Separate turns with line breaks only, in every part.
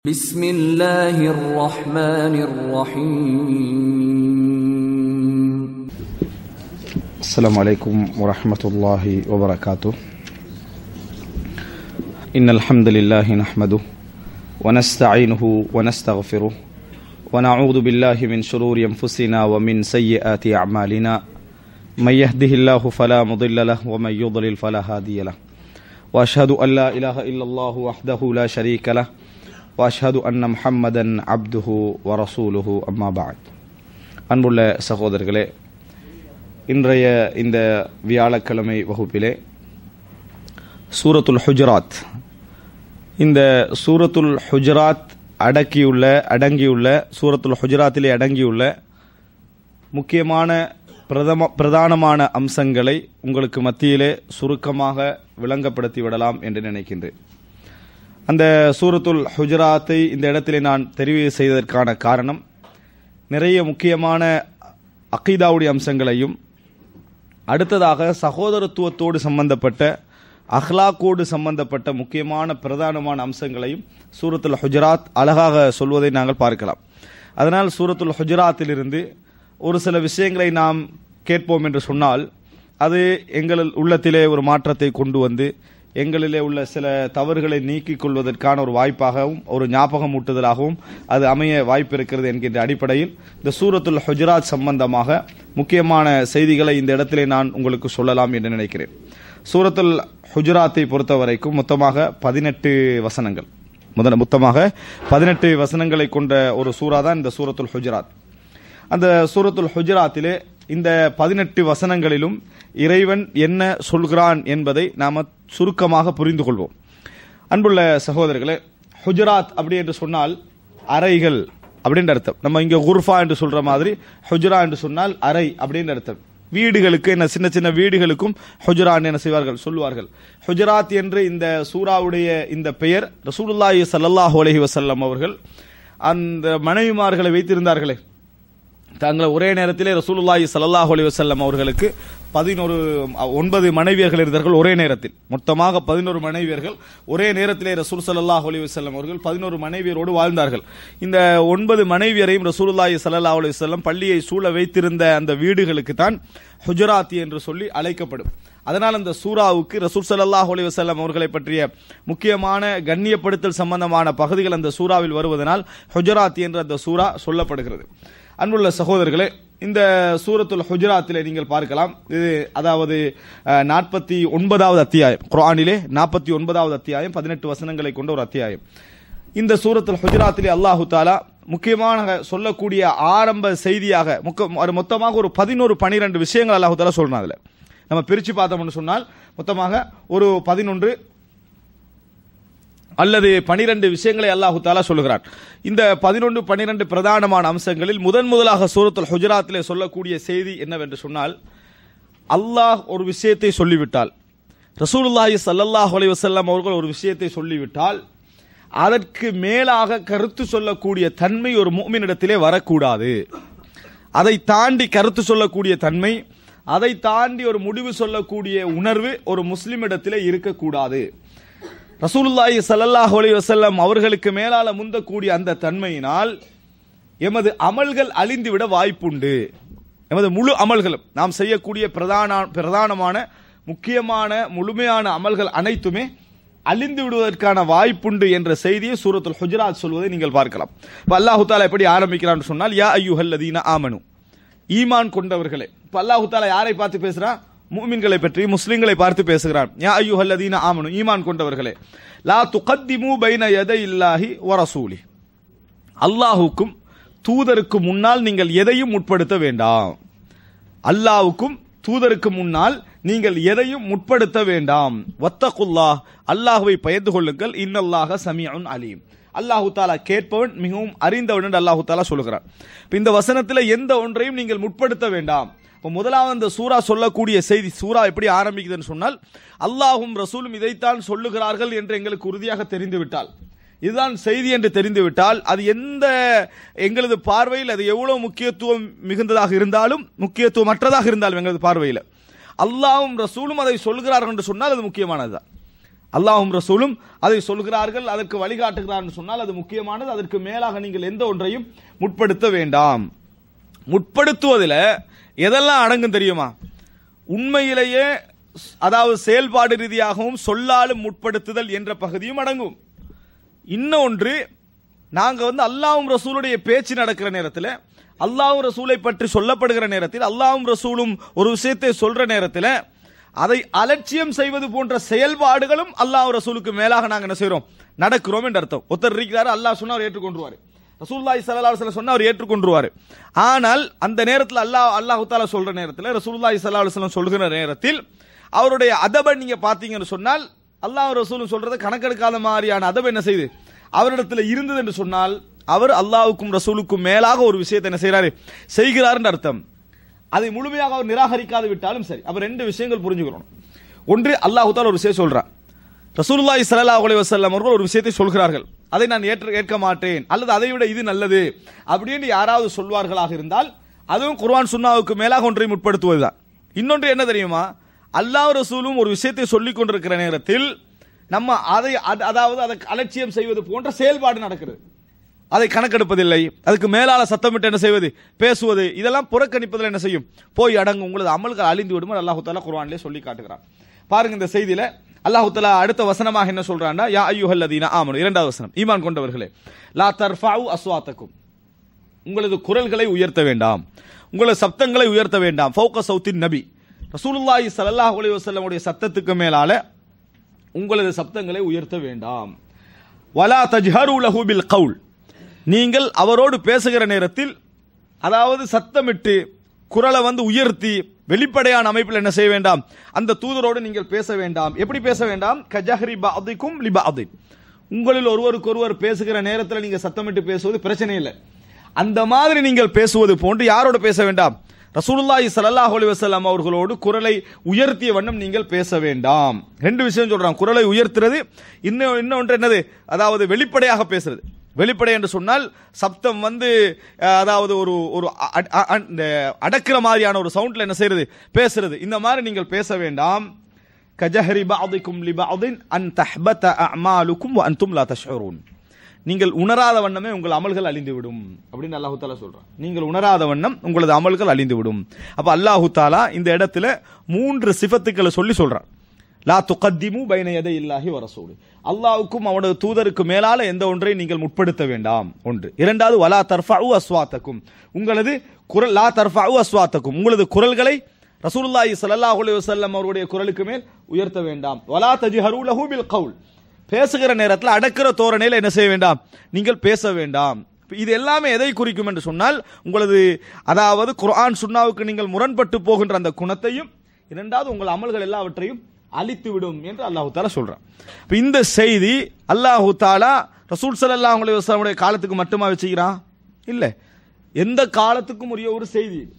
بسم الله الرحمن الرحيم
السلام عليكم ورحمة الله وبركاته إن الحمد لله نحمده ونستعينه ونستغفره ونعوذ بالله من شرور أنفسنا ومن سيئات أعمالنا من يهده الله فلا مضل له ومن يضلل فلا هادي له وأشهد أن لا إله إلا الله وحده لا شريك له وأشهد أن محمدا عبده ورسوله أما بعد அன்புள்ள சகோதரர்களே இன்றைய இந்த வியாழக்கிழமை வகுப்பிலே சூரத்துல் ஹுஜராத் இந்த சூரத்துல் ஹுஜராத் அடக்கியுள்ள அடங்கியுள்ள சூரத்துல் ஹுஜராத்திலே அடங்கியுள்ள முக்கியமான பிரதம பிரதானமான அம்சங்களை உங்களுக்கு மத்தியிலே சுருக்கமாக விளங்கப்படுத்தி விடலாம் என்று நினைக்கின்றேன் அந்த சூரத்துல் ஹுஜராத்தை இந்த இடத்திலே நான் தெரிவு செய்ததற்கான காரணம் நிறைய முக்கியமான அக்கீதாவுடைய அம்சங்களையும் அடுத்ததாக சகோதரத்துவத்தோடு சம்பந்தப்பட்ட அஹ்லாக்கோடு சம்பந்தப்பட்ட முக்கியமான பிரதானமான அம்சங்களையும் சூரத்துல் ஹுஜராத் அழகாக சொல்வதை நாங்கள் பார்க்கலாம் அதனால் சூரத்துல் ஹுஜராத்திலிருந்து ஒரு சில விஷயங்களை நாம் கேட்போம் என்று சொன்னால் அது எங்கள் உள்ளத்திலே ஒரு மாற்றத்தை கொண்டு வந்து எங்களிலே உள்ள சில தவறுகளை நீக்கிக் கொள்வதற்கான ஒரு வாய்ப்பாகவும் ஒரு ஞாபகம் ஊட்டுதலாகவும் அது அமைய வாய்ப்பு இருக்கிறது என்கின்ற அடிப்படையில் இந்த சூரத்துல் ஹுஜராத் சம்பந்தமாக முக்கியமான செய்திகளை இந்த இடத்திலே நான் உங்களுக்கு சொல்லலாம் என்று நினைக்கிறேன் சூரத்துல் ஹுஜராத்தை பொறுத்த வரைக்கும் மொத்தமாக பதினெட்டு வசனங்கள் முதல் மொத்தமாக பதினெட்டு வசனங்களை கொண்ட ஒரு சூறா தான் இந்த சூரத்துல் ஹுஜராத் அந்த சூரத்துல் ஹுஜராத்திலே இந்த பதினெட்டு வசனங்களிலும் இறைவன் என்ன சொல்கிறான் என்பதை நாம சுருக்கமாக புரிந்து கொள்வோம் அன்புள்ள சகோதரர்களே ஹுஜராத் அப்படி என்று சொன்னால் அறைகள் அப்படின்ற அர்த்தம் நம்ம இங்க குர்ஃபா என்று சொல்ற மாதிரி ஹுஜரா என்று சொன்னால் அறை அப்படின்ற அர்த்தம் வீடுகளுக்கு என்ன சின்ன சின்ன வீடுகளுக்கும் ஹுஜரான் என்ன செய்வார்கள் சொல்லுவார்கள் ஹுஜராத் என்று இந்த சூராவுடைய இந்த பெயர் ரசூலுல்லாஹி ஸல்லல்லாஹு அலைஹி வஸல்லம் அவர்கள் அந்த மனைவிமார்களை வைத்திருந்தார்களே தாங்கள் ஒரே நேரத்திலே ரசூலுல்லாஹி ஸல்லல்லாஹு அலைஹி வஸல்லம் அவர்களுக்கு பதினோரு ஒன்பது மனைவியர்கள் இருந்தார்கள் ஒரே நேரத்தில் மொத்தமாக பதினோரு மனைவியர்கள் ஒரே நேரத்திலே ரசூல் ஸல்லல்லாஹு அலைஹி வஸல்லம் அவர்கள் பதினோரு மனைவியரோடு வாழ்ந்தார்கள் இந்த ஒன்பது மனைவியரையும் ரசூலுல்லாஹி ஸல்லல்லாஹு அலைஹி வஸல்லம் பள்ளியை சூழ வைத்திருந்த அந்த வீடுகளுக்கு தான் ஹுஜராத்தி என்று சொல்லி அழைக்கப்படும் அதனால் அந்த சூராவுக்கு ரசூல் ஸல்லல்லாஹு அலைஹி வஸல்லம் அவர்களை பற்றிய முக்கியமான கண்ணியப்படுத்தல் சம்பந்தமான பகுதிகள் அந்த சூறாவில் வருவதனால் ஹுஜராத்தி என்ற அந்த சூரா சொல்லப்படுகிறது அன்புள்ள சகோதரர்களே இந்த சூரத்துல் ஹுஜராத்திலே நீங்கள் பார்க்கலாம் இது அதாவது நாற்பத்தி ஒன்பதாவது அத்தியாயம் குரானிலே நாற்பத்தி ஒன்பதாவது அத்தியாயம் பதினெட்டு வசனங்களை கொண்ட ஒரு அத்தியாயம் இந்த சூரத்துல் ஹுஜராத்திலே அல்லாஹு தாலா முக்கியமான சொல்லக்கூடிய ஆரம்ப செய்தியாக மொத்தமாக ஒரு பதினோரு பனிரெண்டு விஷயங்கள் அல்லாஹு தாலா சொல்றான் அதுல நம்ம பிரிச்சு பார்த்தோம்னு சொன்னால் மொத்தமாக ஒரு பதினொன்று அல்லது பனிரெண்டு விஷயங்களை அல்லாஹு தாலா சொல்லுகிறான் இந்த பதினொன்று பனிரெண்டு பிரதானமான அம்சங்களில் முதன் முதலாக சூரத்துல் ஹுஜராத்திலே சொல்லக்கூடிய செய்தி என்னவென்று சொன்னால் அல்லாஹ் ஒரு விஷயத்தை சொல்லிவிட்டால் ரசூலுல்லாஹி சல்லல்லாஹ் அலி வசல்லாம் அவர்கள் ஒரு விஷயத்தை சொல்லிவிட்டால் அதற்கு மேலாக கருத்து சொல்லக்கூடிய தன்மை ஒரு மூமினிடத்திலே வரக்கூடாது அதை தாண்டி கருத்து சொல்லக்கூடிய தன்மை அதை தாண்டி ஒரு முடிவு சொல்லக்கூடிய உணர்வு ஒரு முஸ்லிமிடத்திலே இருக்கக்கூடாது ரசூலுல்லாஹி சல்லல்லாஹ் அலி வசல்லம் அவர்களுக்கு மேலால முந்தக்கூடிய அந்த தன்மையினால் எமது அமல்கள் அழிந்துவிட வாய்ப்புண்டு எமது முழு அமல்களும் நாம் செய்யக்கூடிய பிரதான பிரதானமான முக்கியமான முழுமையான அமல்கள் அனைத்துமே அழிந்து விடுவதற்கான வாய்ப்புண்டு என்ற செய்தியை சூரத்துல் ஹுஜராத் சொல்வதை நீங்கள் பார்க்கலாம் இப்போ அல்லாஹு தாலா எப்படி ஆரம்பிக்கிறான்னு சொன்னால் யா ஐயுஹல்லதீன ஆமனு ஈமான் கொண்டவர்களே இப்போ அல்லாஹு தாலா யாரை பார்த்து பேசுறான் மூமின்களை பற்றி முஸ்லிம்களை பார்த்து பேசுகிறான் யா ஐயுஹல்லதீன ஆமனு ஈமான் கொண்டவர்களே லா துகத்திமு பைன எதை இல்லாஹி வரசூலி அல்லாஹுக்கும் தூதருக்கு முன்னால் நீங்கள் எதையும் முற்படுத்த வேண்டாம் அல்லாவுக்கும் தூதருக்கு முன்னால் நீங்கள் எதையும் முற்படுத்த வேண்டாம் வத்தகுல்லா அல்லாஹுவை பயந்து கொள்ளுங்கள் இன்னல்லாக சமியன் அலீம் அல்லாஹு தாலா கேட்பவன் மிகவும் அறிந்தவன் என்று அல்லாஹு தாலா சொல்லுகிறான் இந்த வசனத்தில் எந்த ஒன்றையும் நீங்கள் முற்படுத்த வேண்டாம் இப்போ முதலாவது அந்த சூரா சொல்லக்கூடிய செய்தி சூரா எப்படி ஆரம்பிக்குதுன்னு சொன்னால் அல்லாஹும் ரசூலும் இதைத்தான் சொல்லுகிறார்கள் என்று எங்களுக்கு உறுதியாக தெரிந்துவிட்டால் இதுதான் செய்தி என்று தெரிந்துவிட்டால் அது எந்த எங்களது பார்வையில் அது எவ்வளவு முக்கியத்துவம் மிகுந்ததாக இருந்தாலும் முக்கியத்துவமற்றதாக இருந்தாலும் எங்களது பார்வையில் அல்லாஹும் ரசூலும் அதை சொல்கிறார்கள் என்று சொன்னால் அது முக்கியமானதுதான் அல்லாஹும் ரசூலும் அதை சொல்கிறார்கள் அதற்கு வழிகாட்டுகிறார்கள் சொன்னால் அது முக்கியமானது அதற்கு மேலாக நீங்கள் எந்த ஒன்றையும் முற்படுத்த வேண்டாம் முற்படுத்துவதில் எதெல்லாம் அடங்கும் தெரியுமா உண்மையிலேயே ஸ்- அதாவது செயல்பாடு ரீதியாகவும் சொல்லாலும் முற்படுத்துதல் என்ற பகுதியும் அடங்கும் இன்னொன்று நாங்க வந்து அல்லாஹ்வும் ரசூலுடைய பேச்சு நடக்கிற நேரத்தில் அல்லாஹ்வும் ரசூலை பற்றி சொல்லப்படுகிற நேரத்தில் அல்லாஹ்வும் ரசூலும் ஒரு விஷயத்தை சொல்ற நேரத்தில் அதை அலட்சியம் செய்வது போன்ற செயல்பாடுகளும் அல்லாஹ் ரசூலுக்கு மேலாக நாங்க என்ன செய்றோம் நடக்கிறோம் என்று அர்த்தம் ஒருத்தர் இருக்கிறாரு அல்லாஹ் சொன்னா அவர் ஏற்றுக்கொண்டுருவாரு ரசூலுல்லாஹி ஸல்லல்லாஹு அலைஹி வஸல்லம் சொன்னா அவர் ஏற்றுக்கொண்டுருவாரு ஆனால் அந்த நேரத்தில் அல்லாஹ் அல்லாஹ் தாலா சொல்ற நேரத்தில் ரசூலுல்லாஹி ஸல்லல்லாஹு அலைஹி வஸல்லம் சொல்கிற நேரத்தில் அவருடைய அதபை நீங்க பாத்தீங்கன்னு சொன்னால் அல்லாஹ் ரசூலும் சொல்றதை கணக்கெடுக்காத மாதிரியான அதப என்ன செய்யுது அவரிடத்துல இருந்தது என்று சொன்னால் அவர் அல்லாஹ்வுக்கும் ரசூலுக்கும் மேலாக ஒரு விஷயத்தை என்ன செய்றாரு செய்கிறார் அர்த்தம் அதை முழுமையாக அவர் நிராகரிக்காது விட்டாலும் சரி அவர் ரெண்டு விஷயங்கள் புரிஞ்சுக்கணும் ஒன்று அல்லாஹ் தாலா ஒரு விஷயம் சொல்றான் ரசூலுல்லாஹி ஸல்லல்லாஹு அலைஹி வஸல்லம் அவர்கள் ஒரு விஷயத்தை சொல்கிறார்கள் அதை நான் ஏற்ற ஏற்க மாட்டேன் அல்லது அதை விட இது நல்லது அப்படின்னு யாராவது சொல்வார்களாக இருந்தால் அதுவும் குர்ஆன் சுன்னாவுக்கு மேலாக ஒன்றை முற்படுத்துவதுதான் இன்னொன்று என்ன தெரியுமா அல்லாஹ் ரசூலும் ஒரு விஷயத்தை சொல்லிக் கொண்டிருக்கிற நேரத்தில் நம்ம அதை அது- அதாவது அதை அலட்சியம் செய்வது போன்ற செயல்பாடு நடக்கிறது அதை கணக்கெடுப்பதில்லை அதுக்கு மேலால சத்தமிட்டு என்ன செய்வது பேசுவது இதெல்லாம் புறக்கணிப்பதில் என்ன செய்யும் போய் அடங்கும் உங்களது அமல்கள் அழிந்து விடும் அல்லாஹு தாலா குர்ஆனிலே சொல்லி காட்டுகிறான் பாருங்க இந்த செய்தியில அல்லாஹு தாலா அடுத்த வசனமாக என்ன சொல்றான்னா யா ஐயுஹல்லதீன ஆமனு இரண்டாவது வசனம் ஈமான் கொண்டவர்களே லா தர்ஃபாஉ அஸ்வாத்தக்கும் உங்களது குரல்களை உயர்த்த வேண்டாம் உங்களது சப்தங்களை உயர்த்த வேண்டாம் ஃபௌக சௌத்தின் நபி ரசூலுல்லாஹி ஸல்லல்லாஹு அலைஹி வஸல்லமுடைய சத்தத்துக்கு மேலால உங்களது சப்தங்களை உயர்த்த வேண்டாம் வலா தஜ்ஹரு லஹு பில் கவுல் நீங்கள் அவரோடு பேசுகிற நேரத்தில் அதாவது சத்தமிட்டு குரலை வந்து உயர்த்தி வெளிப்படையான அமைப்பில் என்ன செய்ய வேண்டாம் அந்த தூதரோடு நீங்கள் பேச வேண்டாம் எப்படி பேச வேண்டாம் கஜஹரி பாதிக்கும் லிபாதி உங்களில் ஒருவருக்கு ஒருவர் பேசுகிற நேரத்தில் நீங்க சத்தமிட்டு பேசுவது பிரச்சனை இல்லை அந்த மாதிரி நீங்கள் பேசுவது போன்று யாரோடு பேச வேண்டாம் ரசூலுல்லாஹி ஸல்லல்லாஹு அலைஹி வஸல்லம் அவர்களோடு குரலை உயர்த்திய வண்ணம் நீங்கள் பேச வேண்டாம் ரெண்டு விஷயம் சொல்றாங்க குரலை உயர்த்துறது இன்னும் இன்னொன்று என்னது அதாவது வெளிப்படையாக பேசுறது வெளிப்படை என்று சொன்னால் சப்தம் வந்து அஹ், அதாவது ஒரு ஒரு அ- அ- அ- அ- இந்த அடக்கிற மாதிரியான ஒரு சவுண்ட்ல என்ன செய்யறது பேசுறது இந்த மாதிரி நீங்கள் பேச வேண்டாம் கஜஹரி பாதிக்கும் லிபாதின் அன் தஹ்பத அமாலுக்கும் வ அன்தும் லா தஷ்உரூன் நீங்கள் உணராத வண்ணமே உங்கள் அமல்கள் அழிந்துவிடும் அப்படின்னு அல்லாஹு தாலா சொல்றான் நீங்கள் உணராத வண்ணம் உங்களது அமல்கள் அழிந்துவிடும் அப்ப அல்லாஹு தாலா இந்த இடத்துல மூன்று சிஃபத்துக்களை சொல்லி சொல்றான் லா துகத்திமு பைன எதை இல்லாஹி வரசூடு அல்லாஹ்வுக்கும் அவனது தூதருக்கு மேலால எந்த ஒன்றை நீங்கள் முற்படுத்த வேண்டாம் ஒன்று இரண்டாவது வலா தர்ஃபஉ அஸ்வாத்தக்கும் உங்களது குரல் லா தர்ஃபஉ அஸ்வாத்தக்கும் உங்களது குரல்களை ரசூலுல்லாஹி ஸல்லல்லாஹு அலைஹி வஸல்லம் அவருடைய குரலுக்கு மேல் உயர்த்த வேண்டாம் வலா தஜ்ஹரு லஹு பில் கவுல் பேசுகிற நேரத்தில் அடக்கிற தோரணையில் என்ன செய்ய வேண்டாம் நீங்கள் பேச வேண்டாம் இப்ப இது எல்லாமே எதை குறிக்கும் என்று சொன்னால் உங்களது அதாவது குர்ஆன் சுன்னாவுக்கு நீங்கள் முரண்பட்டு போகின்ற அந்த குணத்தையும் இரண்டாவது உங்கள் அமல்கள் எல்லாவற்றையும் அழித்து விடும் என்று அல்லாஹு தாலா சொல்றான் இப்ப இந்த செய்தி அல்லாஹு தாலா ரசூல் ஸல்லல்லாஹு அலைஹி வஸல்லமுடைய காலத்துக்கு மட்டுமா வச்சுக்கிறான் இல்ல எந்த காலத்துக்கும் உரிய ஒரு செய்தி இது.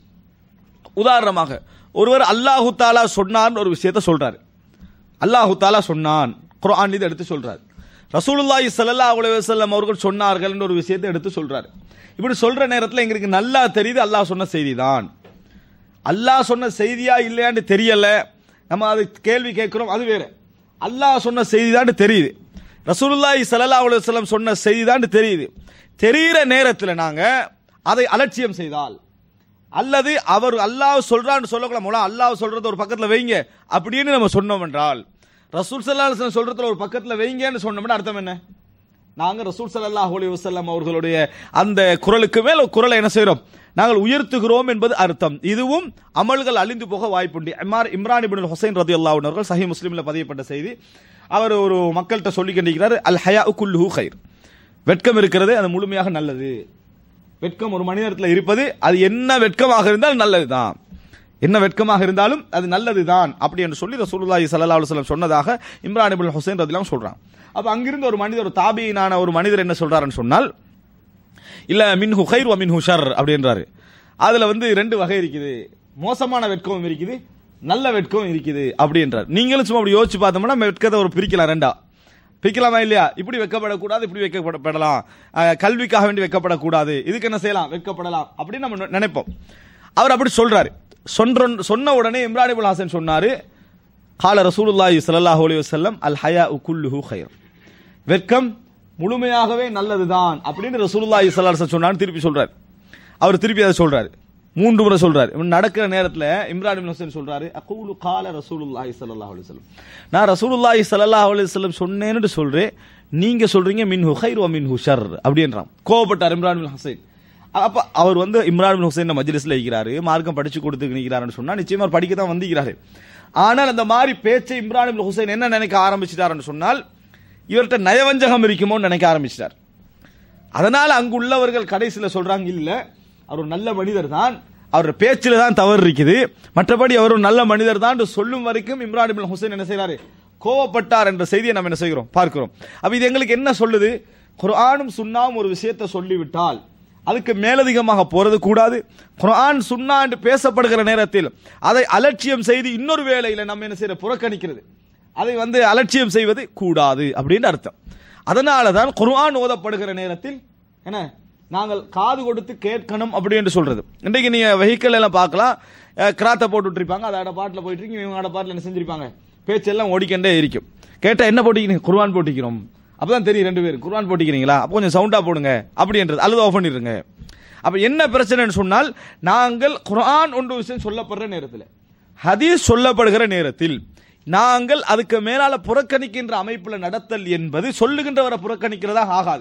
உதாரணமாக ஒருவர் அல்லாஹு தாலா சொன்னார்னு ஒரு விஷயத்தை சொல்றாரு அல்லாஹு தாலா சொன்னான் குர்ஆன் இது எடுத்து சொல்றாரு ரசூலுல்லாஹி ஸல்லல்லாஹு அலைஹி வஸல்லம் அவர்கள் சொன்னார்கள் ஒரு விஷயத்தை எடுத்து சொல்றாரு இப்படி சொல்ற நேரத்தில் எங்களுக்கு நல்லா தெரியுது அல்லாஹ் சொன்ன செய்தி தான் அல்லாஹ் சொன்ன செய்தியா இல்லையான்னு தெரியல நம்ம அது கேள்வி கேட்கிறோம் அது வேற அல்லாஹ் சொன்ன செய்தி தான் தெரியுது ரசூலுல்லாஹி ஸல்லல்லாஹு அலைஹி வஸல்லம் சொன்ன செய்தி தான் தெரியுது தெரிகிற நேரத்தில் நாங்க அதை அலட்சியம் செய்தால் அல்லது அவர் அல்லாஹ் சொல்றான்னு சொல்லக்கூட மூலம் அல்லாஹ் சொல்றது ஒரு பக்கத்துல வைங்க அப்படின்னு நம்ம சொன்னோம் என்றால் ரசூல் ஸல்லல்லாஹு அலைஹி வஸல்லம் சொல்றதுல ஒரு பக்கத்துல வைங்கன்னு சொன்னோம்னா அர்த்தம் என்ன நாங்க ரசூல் ஸல்லல்லாஹு அலைஹி வஸல்லம் அவர்களுடைய அந்த குரலுக்கு மேல் ஒரு குரலை என்ன செய்றோம் நாங்கள் உயர்த்துகிறோம் என்பது அர்த்தம் இதுவும் அமல்கள் அழிந்து போக வாய்ப்புண்டு இமார் இம்ரான் இப்னு ஹுசைன் ரதியல்லாஹு அன்ஹு அவர்கள் சஹீஹ் முஸ்லிம்ல பதியப்பட்ட செய்தி அவர் ஒரு மக்கள்கிட்ட சொல்லி கண்டிக்கிறார் அல் ஹயா குல்லுஹு கைர் வெட்கம் இருக்கிறது அது முழுமையாக நல்லது வெட்கம் ஒரு மனிதத்தில் இருப்பது அது என்ன வெட்கமாக இருந்தாலும் நல்லதுதான் என்ன வெட்கமாக இருந்தாலும் அது நல்லதுதான் அப்படி என்று சொல்லி ரசூலுல்லாஹி ஸல்லல்லாஹு அலைஹி வஸல்லம் சொன்னதாக இம்ரான் இப்னு ஹுசைன் ரதியல்லாஹு சொல்றான் அப்ப அங்கிருந்து ஒரு மனிதர் ஒரு தாபியினான ஒரு மனிதர் என்ன சொல்றாருன்னு சொன்னால் இல்ல மின்ஹு ஹைர் வ மின்ஹு ஷர் அப்படின்றாரு அதுல வந்து ரெண்டு வகை இருக்குது மோசமான வெட்கமும் இருக்குது நல்ல வெட்கம் இருக்குது அப்படின்றார் நீங்களும் சும்மா அப்படி யோசிச்சு பார்த்தோம்னா வெட்கத்தை ஒரு பிரிக்கலாம் ரெண்டா பிரிக்கலாமா இல்லையா இப்படி வைக்கப்படக்கூடாது இப்படி வைக்கப்படலாம் அஹ், கல்விக்காக வேண்டி வைக்கப்படக்கூடாது இதுக்கு என்ன செய்யலாம் வைக்கப்படலாம் அப்படின்னு நம்ம நி- நினைப்போம் அவர் அப்படி சொல்றாரு சொன்ற சொன்ன உடனே இம்ரான் இபுல் ஹாசன் சொன்னாரு கால ரசூலுல்லாஹி ஸல்லல்லாஹு அலைஹி வஸல்லம் அல் ஹயா குல்லுஹு கைர் வெட்கம் முழுமையாகவே நல்லதுதான் அப்படின்னு ரசூலுல்லாஹி ஸல்லல்லாஹு அலைஹி வஸல்லம் சொன்னான்னு திருப்பி சொல்றாரு அவர் திருப்பி அதை சொல்றாரு மூன்று முறை சொல்றாரு இவன் நடக்கிற நேரத்துல இம்ரான் இப்னு ஹுசைன் சொல்றாரு அகூலு கால ரசூலுல்லாஹி ஸல்லல்லாஹு அலைஹி வஸல்லம் நான் ரசூலுல்லாஹி ஸல்லல்லாஹு அலைஹி வஸல்லம் சொன்னேன்னு சொல்றேன் நீங்க சொல்றீங்க மின்ஹு கைர் வ மின்ஹு ஷர் அப்படின்றான் கோவப்பட்டார் இம்ரான் இப்னு ஹுசைன் அப்ப அவர் வந்து இம்ரான் இப்னு ஹுசைன் மஜ்லிஸ்ல இருக்கிறாரு மார்க்கம் படிச்சு கொடுத்து நிற்கிறாருன்னு சொன்னா நிச்சயமா அவர் படிக்க தான் வந்திருக்கிறாரு ஆனால் அந்த மாதிரி பேச்சை இம்ரான் இப்னு ஹுசைன் என்ன நினைக்க ஆரம்பிச்சிட்டாருன்னு சொன்னால் இவர்கிட்ட நயவஞ்சகம் இருக்குமோன்னு நினைக்க ஆரம்பிச்சிட்டார் அதனால அங்கு உள்ளவர்கள் கடைசியில் சொல்றாங்க இல்ல அவர் ஒரு நல்ல மனிதர் தான் அவர் பேச்சில் தான் தவறு இருக்குது மற்றபடி அவர் ஒரு நல்ல மனிதர் தான் என்று சொல்லும் வரைக்கும் இம்ரான் இப்னு ஹுசைன் என்ன செய்றாரு கோவப்பட்டார் என்ற செய்தியை நம்ம என்ன செய்கிறோம் பார்க்கிறோம் அப்ப இது எங்களுக்கு என்ன சொல்லுது குர்ஆனும் சுன்னாவும் ஒரு விஷயத்தை சொல்லிவிட்டால் அதுக்கு மேலதிகமாக போறது கூடாது குர்ஆன் சுன்னா என்று பேசப்படுகிற நேரத்தில் அதை அலட்சியம் செய்து இன்னொரு வேளையில நம்ம என்ன செய்யற புறக்கணிக்கிறது அதை வந்து அலட்சியம் செய்வது கூடாது அப்படின்னு அர்த்தம் அதனால தான் குர்ஆன் ஓதப்படுகிற நேரத்தில் என்ன நாங்கள் காது கொடுத்து கேட்கணும் அப்படி என்று சொல்றது இன்றைக்கு நீங்க வெஹிக்கிள் எல்லாம் பார்க்கலாம் அஹ், கிராத்தை போட்டு விட்டுருப்பாங்க அதோட பாட்டில் போயிட்டு இருக்கீங்க இவங்களோட பாட்டில் என்ன செஞ்சிருப்பாங்க பேச்செல்லாம் ஓடிக்கண்டே இருக்கும் கேட்டா என்ன போட்டிக்கிறீங்க குர்ஆன் போட்டிக்கிறோம் அப்பதான் தெரியும் ரெண்டு பேரும் குர்ஆன் போட்டிக்கிறீங்களா அப்போ கொஞ்சம் சவுண்டா போடுங்க அப்படின்றது அல்லது ஆஃப் பண்ணிடுங்க அப்ப என்ன பிரச்சனைன்னு சொன்னால் நாங்கள் குர்ஆன் ஒன்று விஷயம் சொல்லப்படுற நேரத்தில் ஹதீஸ் சொல்லப்படுகிற நேரத்தில் நாங்கள் அதுக்கு மேலால புறக்கணிக்கின்ற அமைப்புல நடத்தல் என்பது சொல்லுகின்றவரை புறக்கணிக்கிறதாக ஆகாது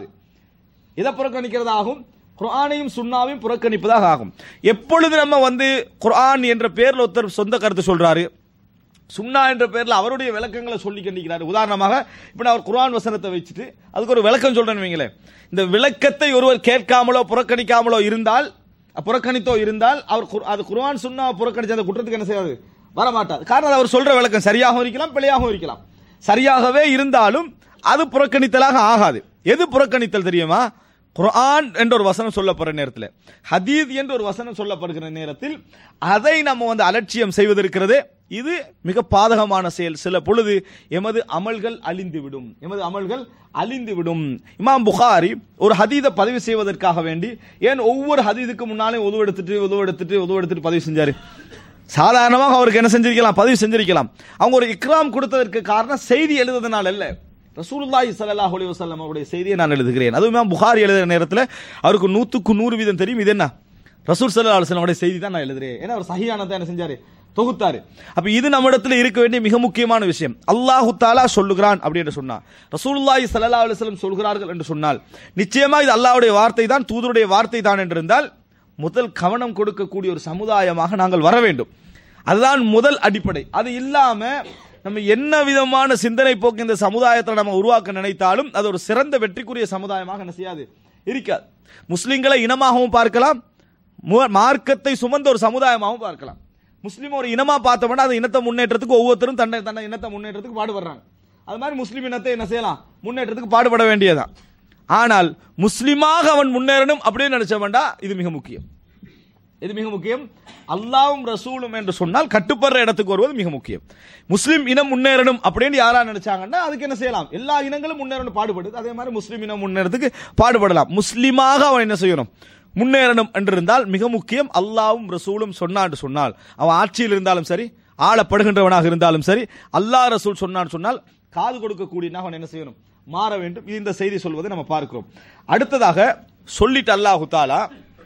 எதை புறக்கணிக்கிறதாகும் குர்ஆனையும் சுன்னாவையும் புறக்கணிப்பதாக ஆகும் எப்பொழுது நம்ம வந்து குர்ஆன் என்ற பேர்ல ஒருத்தர் சொந்த கருத்து சொல்றாரு சுன்னா என்ற பேர்ல அவருடைய விளக்கங்களை சொல்லி கண்டிக்கிறார் உதாரணமாக இப்ப நான் ஒரு குர்ஆன் வசனத்தை வச்சுட்டு அதுக்கு ஒரு விளக்கம் சொல்றேன்னு வைங்களேன் இந்த விளக்கத்தை ஒருவர் கேட்காமலோ புறக்கணிக்காமலோ இருந்தால் புறக்கணித்தோ இருந்தால் அவர் குர்- அது குர்ஆன் சுன்னா புறக்கணிச்ச அந்த குற்றத்துக்கு என்ன செய்யாது வரமாட்டார் காரணம் அது அவர் சொல்ற விளக்கம் சரியாகவும் இருக்கலாம் பிழையாகவும் இருக்கலாம் சரியாகவே இருந்தாலும் அது புறக்கணித்தலாக ஆகாது எது புறக்கணித்தல் தெரியுமா குர்ஆன் என்ற ஒரு வசனம் சொல்லப்படுற நேரத்தில் ஹதீத் என்ற ஒரு வசனம் சொல்லப்படுகிற நேரத்தில் அதை நம்ம வந்து அலட்சியம் செய்வதற்கிறதே இது மிக பாதகமான செயல் சில பொழுது எமது அமல்கள் அழிந்துவிடும் எமது அமல்கள் அழிந்துவிடும் இமாம் புகாரி ஒரு ஹதீதை பதிவு செய்வதற்காக வேண்டி ஏன் ஒவ்வொரு ஹதீதுக்கு முன்னாலே உதவெடுத்துட்டு உதவெடுத்துட்டு உதவெடுத்துட்டு பதிவு செஞ்சாரு சாதாரணமாக அவருக்கு என்ன செஞ்சிருக்கலாம் பதிவு செஞ்சிருக்கலாம் அவங்க ஒரு இக்ராம் கொடுத்ததற்கு காரணம் செய்தி எழுதுறதுனால அல்ல ரசூலுல்லாஹி ஸல்லல்லாஹு அலைஹி வஸல்லம் அவருடைய செய்தியை நான் எழுதுகிறேன் அதுவும் இமாம் புகாரி எழுதுகிற நேரத்தில் அவருக்கு நூற்றுக்கு நூறு வீதம் தெரியும் இது என்ன ரசூல் ஸல்லல்லாஹு அலைஹி வஸல்லம் செய்தி தான் நான் எழுதுறேன் ஏன்னா அவர் சஹியானதை என்ன செஞ்சாரு தொகுத்தாரு அப்ப இது நம்மிடத்தில் இருக்க வேண்டிய மிக முக்கியமான விஷயம் அல்லாஹு தாலா சொல்லுகிறான் அப்படி என்று சொன்னார் ரசூலுல்லாஹி ஸல்லல்லாஹு அலைஹி வஸல்லம் சொல்கிறார்கள் என்று சொன்னால் நிச்சயமா இது அல்லாஹ்வுடைய வார்த்தை தான் தூதருடைய வார்த்தை தான் என்றிருந்தால் முதல் கவனம் கொடுக்கக்கூடிய ஒரு சமுதாயமாக நாங்கள் வர வேண்டும் அதுதான் முதல் அடிப்படை அது இல்லாம நம்ம என்ன விதமான சிந்தனை போக்கு இந்த சமுதாயத்தில் நம்ம உருவாக்க நினைத்தாலும் அது ஒரு சிறந்த வெற்றிக்குரிய சமுதாயமாக என்ன செய்யாது இருக்காது முஸ்லிம்களை இனமாகவும் பார்க்கலாம் மு- மார்க்கத்தை சுமந்த ஒரு சமுதாயமாகவும் பார்க்கலாம் முஸ்லீம் ஒரு இனமா பார்த்தோம்னா அந்த இனத்தை முன்னேற்றத்துக்கு ஒவ்வொருத்தரும் தன்னை தன்னை இனத்தை முன்னேற்றத்துக்கு பாடுபடுறாங்க அது மாதிரி முஸ்லீம் இனத்தை என்ன செய்யலாம் முன்னேற்றத்துக்கு பாடுபட வேண்டியதுதான் ஆனால் முஸ்லிமாக அவன் முன்னேறணும் அப்படின்னு நினைச்ச வேண்டாம் இது மிக முக்கியம் இது மிக முக்கியம் அல்லாவும் ரசூலும் என்று சொன்னால் கட்டுப்படுற இடத்துக்கு வருவது மிக முக்கியம் முஸ்லிம் இனம் முன்னேறணும் அப்படின்னு யாரா நினைச்சாங்கன்னா அதுக்கு என்ன செய்யலாம் எல்லா இனங்களும் முன்னேறணும் பாடுபடுது அதே மாதிரி முஸ்லிம் இனம் முன்னேறதுக்கு பாடுபடலாம் முஸ்லிமாக அவன் என்ன செய்யணும் முன்னேறணும் என்றிருந்தால் மிக முக்கியம் அல்லாவும் ரசூலும் சொன்னான்னு சொன்னால் அவன் ஆட்சியில் இருந்தாலும் சரி ஆளப்படுகின்றவனாக இருந்தாலும் சரி அல்லாஹ் ரசூல் சொன்னான்னு சொன்னால் காது கொடுக்கக்கூடியவனாக அவன் என்ன செய்யணும் மாற வேண்டும் இது இந்த செய்தி சொல்வதை நம்ம பார்க்கிறோம் அடுத்ததாக சொல்லிட்டு அல்லாஹு தாலா